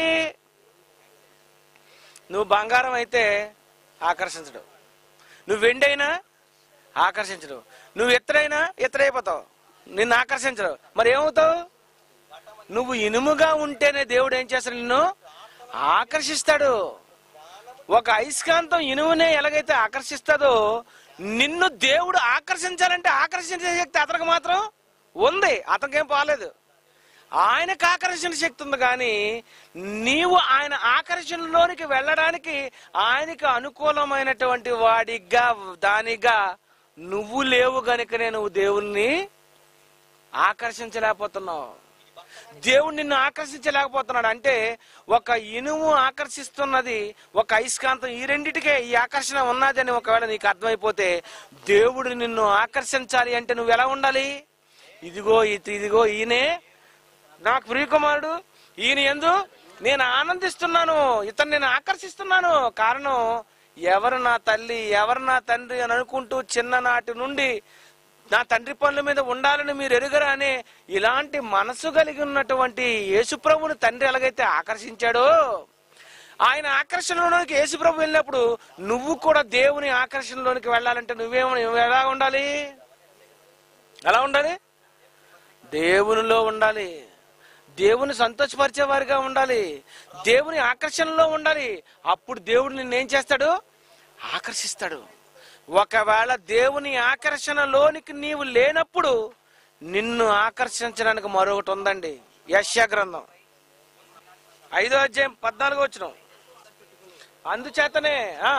నువ్వు బంగారం అయితే ఆకర్షించడు నువ్వు వెండైనా ఆకర్షించడు నువ్వు ఎత్తడైనా ఎత్తడైపోతావు నిన్ను ఆకర్షించడు మరి ఏమవుతావు నువ్వు ఇనుముగా ఉంటేనే దేవుడు ఏం చేస్తాడు నిన్ను ఆకర్షిస్తాడు ఒక అయస్కాంతం ఇనుమునే ఎలాగైతే ఆకర్షిస్తాడో నిన్ను దేవుడు ఆకర్షించాలంటే ఆకర్షించే శక్తి అతనికి మాత్రం ఉంది అతనికేం పోలేదు ఆయనకు ఆకర్షణ శక్తి ఉంది కానీ నీవు ఆయన ఆకర్షణలోనికి వెళ్ళడానికి ఆయనకి అనుకూలమైనటువంటి వాడిగా దానిగా నువ్వు లేవు గనుకనే నువ్వు దేవుణ్ణి ఆకర్షించలేకపోతున్నావు దేవుడు నిన్ను ఆకర్షించలేకపోతున్నాడు అంటే ఒక ఇనుము ఆకర్షిస్తున్నది ఒక అయస్కాంతం ఈ రెండిటికే ఈ ఆకర్షణ ఉన్నదని ఒకవేళ నీకు అర్థమైపోతే దేవుడు నిన్ను ఆకర్షించాలి అంటే నువ్వు ఎలా ఉండాలి ఇదిగో ఇది- ఇదిగో ఈయనే నాకు ప్రియకుమారుడు ఈయన ఎందు నేను ఆనందిస్తున్నాను ఇతను నేను ఆకర్షిస్తున్నాను కారణం ఎవరు నా తల్లి ఎవరు నా తండ్రి అని అనుకుంటూ చిన్ననాటి నుండి నా తండ్రి పనుల మీద ఉండాలని మీరు ఎరుగరా అనే ఇలాంటి మనసు కలిగి ఉన్నటువంటి యేసుప్రభుని తండ్రి ఎలాగైతే ఆకర్షించాడో ఆయన ఆకర్షణలోనికి యేసుప్రభు వెళ్ళినప్పుడు నువ్వు కూడా దేవుని ఆకర్షణలోనికి వెళ్ళాలంటే నువ్వేమో నువ్వు ఎలా ఉండాలి ఎలా ఉండాలి దేవునిలో ఉండాలి దేవుని సంతోషపరిచేవారిగా ఉండాలి దేవుని ఆకర్షణలో ఉండాలి అప్పుడు దేవుడు నిన్నేం చేస్తాడు ఆకర్షిస్తాడు ఒకవేళ దేవుని ఆకర్షణలోనికి నీవు లేనప్పుడు నిన్ను ఆకర్షించడానికి మరొకటి ఉందండి యశ్యా గ్రంథం ఐదో అధ్యాయం పద్నాలుగో వచ్చిన అందుచేతనే ఆ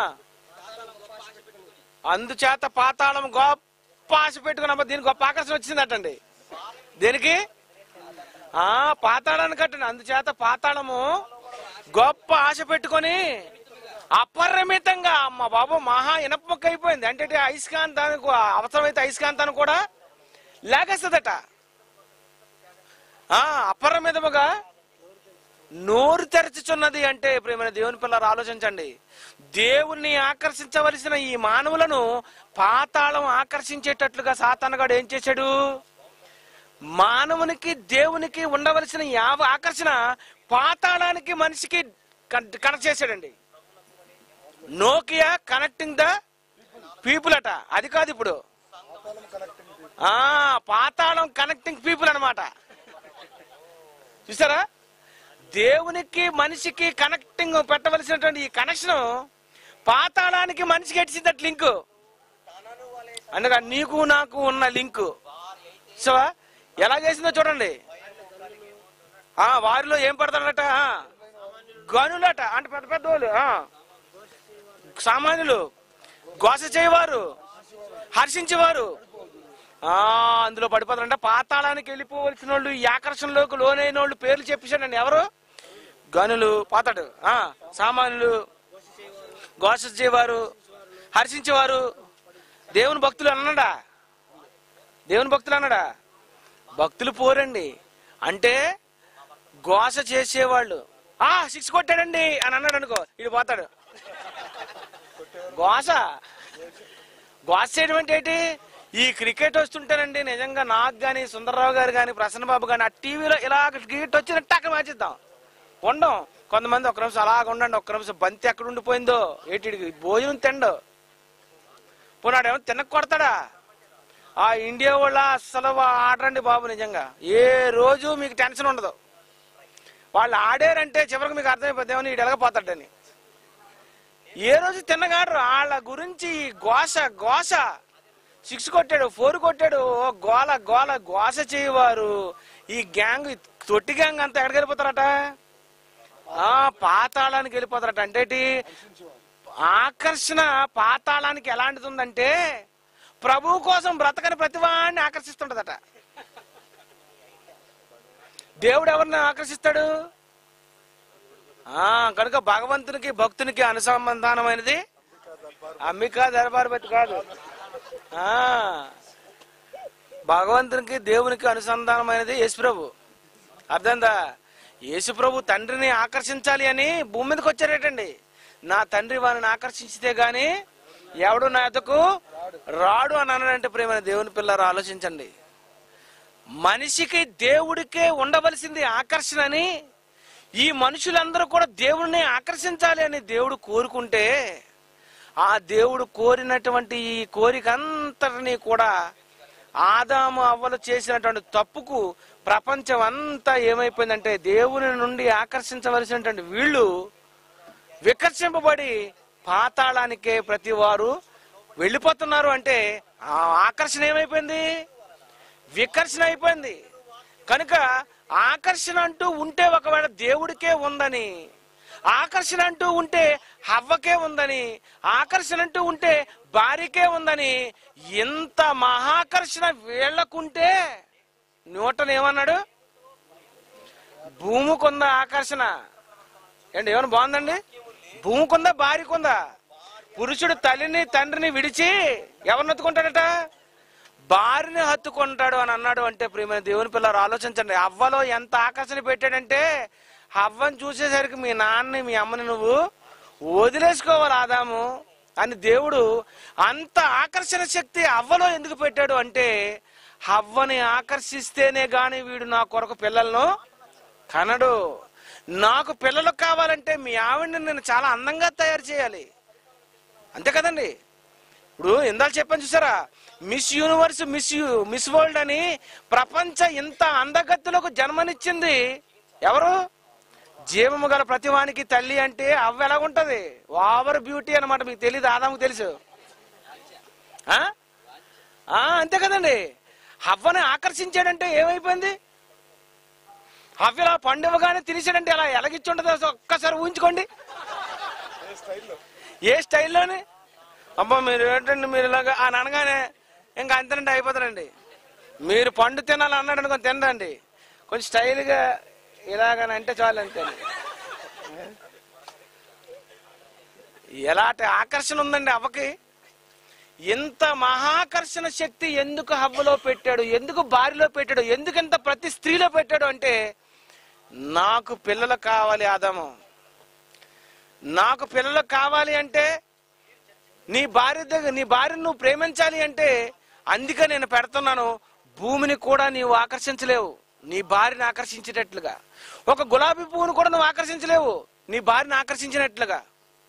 అందుచేత పాతాళం గొప్ప ఆశ పెట్టుకున్న దీనికి గొప్ప ఆకర్షణ వచ్చిందటండి దేనికి ఆ పాతాళాన్ని కట్టండి అందుచేత పాతాళము గొప్ప ఆశ పెట్టుకొని అపరిమితంగా అమ్మ బాబు మహా ఇనప మొక్క అయిపోయింది అంటే ఇది అయస్కాంతానికి అవసరమైతే అయస్కాంతాన్ని కూడా లేగేస్తుందట ఆ అపరిమితముగా నోరు తెరచుచున్నది అంటే ప్రేమైన దేవుని పిల్లలు ఆలోచించండి దేవుణ్ణి ఆకర్షించవలసిన ఈ మానవులను పాతాళం ఆకర్షించేటట్లుగా సాతానగాడు ఏం చేశాడు మానవునికి దేవునికి ఉండవలసిన యావ ఆకర్షణ పాతాళానికి మనిషికి కన్- కనెక్ట్ చేశాడండి నోకియా కనెక్టింగ్ ద పీపుల్ అట అది కాదు ఇప్పుడు పాతాళం కనెక్టింగ్ ఆ పాతాళం కనెక్టింగ్ పీపుల్ అన్నమాట చూసారా దేవునికి మనిషికి కనెక్టింగ్ పెట్టవలసినటువంటి ఈ కనెక్షన్ పాతాళానికి మనిషికి ఎట్టిందట్ లింక్ అనగా నీకు నాకు ఉన్న లింక్ సో ఎలా చేసిందో చూడండి ఆ వారిలో ఏం పడతాడట ఆ, గనులట అంటే పెద్ద పెద్ద వాళ్ళు ఆ. సామాన్యులు గోస చేయవారు హర్షించేవారు ఆ అందులో పడిపోతారంట పాతాళానికి వెళ్ళిపోవలసిన వాళ్ళు ఈ ఆకర్షణలోకి లోనైన వాళ్ళు పేర్లు చెప్పేశాడండి ఎవరు గనులు పోతాడు ఆ సామాన్యులు గోస చేయవారు హర్షించేవారు దేవుని భక్తులు అన్నాడా దేవుని భక్తులు అన్నాడా భక్తులు పోరండి అంటే గోస చేసేవాళ్ళు ఆ సిక్స్ కొట్టాడండి అని అన్నాడు అనుకో ఇడు పోతాడు గోస గోస చేయడం అంటే ఏంటి ఈ క్రికెట్ వస్తుంటేనండి నిజంగా నాకు కానీ సుందరరావు గారు కానీ ప్రసన్న బాబు కానీ ఆ టీవీలో ఇలా క్రికెట్ వచ్చినట్టు అక్కడ మార్చిద్దాం ఉండం కొంతమంది ఒక్క నిమిషం అలాగ ఉండండి ఒక్క నిమిషం బంతి ఎక్కడ ఉండిపోయిందో ఏటిడికి భోజనం తిండు పోనాడేమో తినక కొడతాడా ఆ ఇండియా వాళ్ళ అస్సలు ఆడరండి బాబు నిజంగా ఏ రోజు మీకు టెన్షన్ ఉండదు వాళ్ళు ఆడారంటే చివరికి మీకు అర్థమైపోద్ది ఏమని ఈడు ఎలగపోతాడని ఏ రోజు తిన్నగాడరు వాళ్ళ గురించి ఈ గోస గోస సిక్స్ కొట్టాడు ఫోర్ కొట్టాడు ఓ గోల గోల గోస చేయవారు ఈ గ్యాంగ్ ఈ తొట్టి గ్యాంగ్ అంతా ఎక్కడికి వెళ్ళిపోతారట ఆ పాతాళానికి వెళ్ళిపోతారట అంటే ఏంటి? ఆకర్షణ పాతాళానికి ఎలాంటిది ఉందంటే ప్రభువు కోసం బ్రతకని ప్రతివాడిని ఆకర్షిస్తుంటదట దేవుడు ఎవరిని ఆకర్షిస్తాడు ఆ కనుక భగవంతునికి భక్తునికి అనుసంధానమైనది అంబికా దర్బార్పతి కాదు ఆ భగవంతునికి దేవునికి అనుసంధానమైనది యేసుప్రభు అర్థందా యేసుప్రభు తండ్రిని ఆకర్షించాలి అని భూమి మీదకి వచ్చారేటండి నా తండ్రి వారిని ఆకర్షించితే గాని ఎవడు నా ఎద్దకు రాడు అని అన్నాడంటే ప్రేమ దేవుని పిల్లలు ఆలోచించండి మనిషికి దేవుడికే ఉండవలసింది ఆకర్షణ అని ఈ మనుషులందరూ కూడా దేవుడిని ఆకర్షించాలి అని దేవుడు కోరుకుంటే ఆ దేవుడు కోరినటువంటి ఈ కోరిక అంతటినీ కూడా ఆదాము అవ్వలు చేసినటువంటి తప్పుకు ప్రపంచం అంతా ఏమైపోయిందంటే దేవుని నుండి ఆకర్షించవలసినటువంటి వీళ్ళు వికర్షింపబడి పాతాళానికే ప్రతి వారు వెళ్ళిపోతున్నారు అంటే ఆ ఆకర్షణ ఏమైపోయింది వికర్షణ అయిపోయింది కనుక ఆకర్షణ అంటూ ఉంటే ఒకవేళ దేవుడికే ఉందని ఆకర్షణ అంటూ ఉంటే హవ్వకే ఉందని ఆకర్షణ అంటూ ఉంటే భార్యకే ఉందని ఇంత మహాకర్షణ వీళ్ళకుంటే న్యూటన్ ఏమన్నాడు భూమికుందా ఆకర్షణ ఏంటి ఏమైనా బాగుందండి భూమికుందా భార్యకుందా పురుషుడు తల్లిని తండ్రిని విడిచి ఎవరిని హత్తుకుంటాడట భార్యని హత్తుకుంటాడు అని అన్నాడు అంటే ప్రియమైన దేవుని పిల్లలు ఆలోచించండి అవ్వలో ఎంత ఆకర్షణ పెట్టాడంటే అవ్వని చూసేసరికి మీ నాన్నని మీ అమ్మని నువ్వు వదిలేసుకోవాలి ఆదాము అని దేవుడు అంత ఆకర్షణ శక్తి అవ్వలో ఎందుకు పెట్టాడు అంటే అవ్వని ఆకర్షిస్తేనే గాని వీడు నా కొరకు పిల్లలను కనడు నాకు పిల్లలు కావాలంటే మీ ఆవిడని నేను చాలా అందంగా తయారు చేయాలి అంతే కదండి ఇప్పుడు ఇందాక చెప్పాను చూసారా miss universe miss you miss world అని ప్రపంచ ఇంత అందగత్తులకు జన్మనిచ్చింది ఎవరు జీవము గల ప్రతివానికి తల్లి అంటే అవ్వ ఎలా ఉంటది ఓవర్ బ్యూటీ అన్నమాట మీకు తెలియదు ఆదాముకు తెలుసు ఆ? ఆ, అంతే కదండి అవ్వని ఆకర్షించాడంటే ఏమైపోయింది అవ్వ ఇలా పండువగానే తినేసాడంటే అలా ఎలాగిచ్చి ఉంటుందో ఒక్కసారి ఊహించుకోండి ఏ స్టైల్లో ఏ స్టైల్లోని అబ్బా మీరు ఏంటండి మీరు ఇలాగా అని అనగానే ఇంకా అంతేనండి అయిపోతారండి మీరు పండు తినాలి అన్నాడు అనుకో తినండి కొంచెం స్టైల్గా ఇలాగని అంటే చాలు అంతే ఎలాంటి ఆకర్షణ ఉందండి అవ్వకి ఇంత మహాకర్షణ శక్తి ఎందుకు హవ్వలో పెట్టాడు ఎందుకు బారిలో పెట్టాడు ఎందుకు ఇంత ప్రతి స్త్రీలో పెట్టాడు అంటే నాకు పిల్లలు కావాలి ఆదాము నాకు పిల్లలు కావాలి అంటే నీ భార్య దగ్గర నీ భార్యను నువ్వు ప్రేమించాలి అంటే అందుకే నేను పెడుతున్నాను భూమిని కూడా నీవు ఆకర్షించలేవు నీ భార్యని ఆకర్షించేటట్లుగా ఒక గులాబీ పువ్వును కూడా నువ్వు ఆకర్షించలేవు నీ భార్యని ఆకర్షించినట్లుగా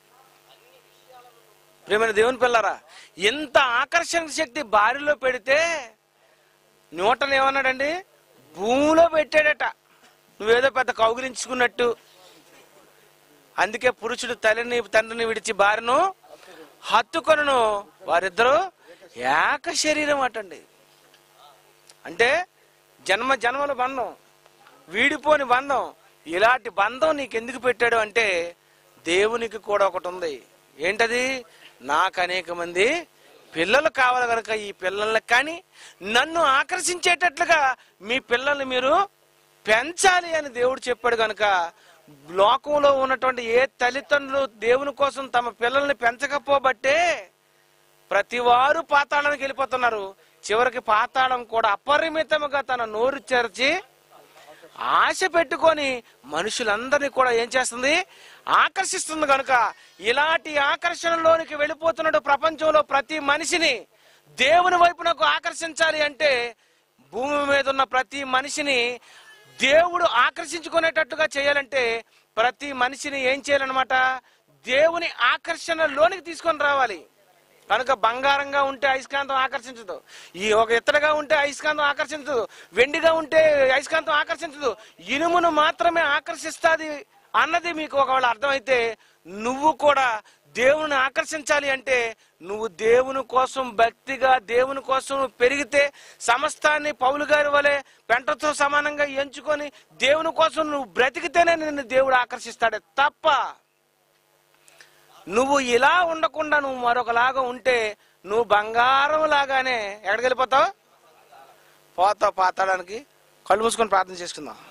ప్రేమైన దేవుని పిల్లరా ఎంత ఆకర్షణ శక్తి భార్యలో పెడితే న్యూటన్ ఏమన్నాడండి భూమిలో పెట్టాడట నువ్వేదో పెద్ద కౌగిలించుకున్నట్టు అందుకే పురుషుడు తల్లిని తండ్రిని విడిచి భార్యను హత్తుకొనను వారిద్దరూ ఏక శరీరం అటండి అంటే జన్మ జన్మల బంధం వీడిపోని బంధం ఇలాంటి బంధం నీకు ఎందుకు పెట్టాడు అంటే దేవునికి కూడా ఒకటి ఉంది ఏంటది నాకు అనేక మంది పిల్లలు కావాలి కనుక ఈ పిల్లల్ని కానీ నన్ను ఆకర్షించేటట్లుగా మీ పిల్లల్ని మీరు పెంచాలి అని దేవుడు చెప్పాడు కనుక లోకంలో ఉన్నటువంటి ఏ తల్లిదండ్రులు దేవుని కోసం తమ పిల్లల్ని పెంచకపోబట్టే ప్రతి వారు పాతాళానికి వెళ్ళిపోతున్నారు చివరికి పాతాళం కూడా అపరిమితముగా తన నోరు తెరచి ఆశ పెట్టుకొని మనుషులందరినీ కూడా ఏం చేస్తుంది ఆకర్షిస్తుంది కనుక ఇలాంటి ఆకర్షణలోనికి వెళ్ళిపోతున్నాడు ప్రపంచంలో ప్రతి మనిషిని దేవుని వైపునకు ఆకర్షించాలి అంటే భూమి మీద ఉన్న ప్రతి మనిషిని దేవుడు ఆకర్షించుకునేటట్టుగా చేయాలంటే ప్రతి మనిషిని ఏం చేయాలన్నమాట దేవుని ఆకర్షణలోనికి తీసుకొని రావాలి కనుక బంగారంగా ఉంటే అయస్కాంతం ఆకర్షించదు ఈ ఒక ఇత్తడిగా ఉంటే అయస్కాంతం ఆకర్షించదు వెండిగా ఉంటే అయస్కాంతం ఆకర్షించదు ఇనుమును మాత్రమే ఆకర్షిస్తాది అన్నది మీకు ఒకవేళ అర్థమైతే నువ్వు కూడా దేవుని ఆకర్షించాలి అంటే నువ్వు దేవుని కోసం భక్తిగా దేవుని కోసం నువ్వు పెరిగితే సమస్తాన్ని పౌలు గారి వలె పెంటతో సమానంగా ఎంచుకొని దేవుని కోసం నువ్వు బ్రతికితేనే నిన్ను దేవుడు ఆకర్షిస్తాడే తప్ప నువ్వు ఇలా ఉండకుండా నువ్వు మరొకలాగా ఉంటే నువ్వు బంగారం లాగానే ఎక్కడికి వెళ్ళిపోతావు పోతావు పాతాడానికి కళ్ళు మూసుకొని ప్రార్థన చేసుకుందాం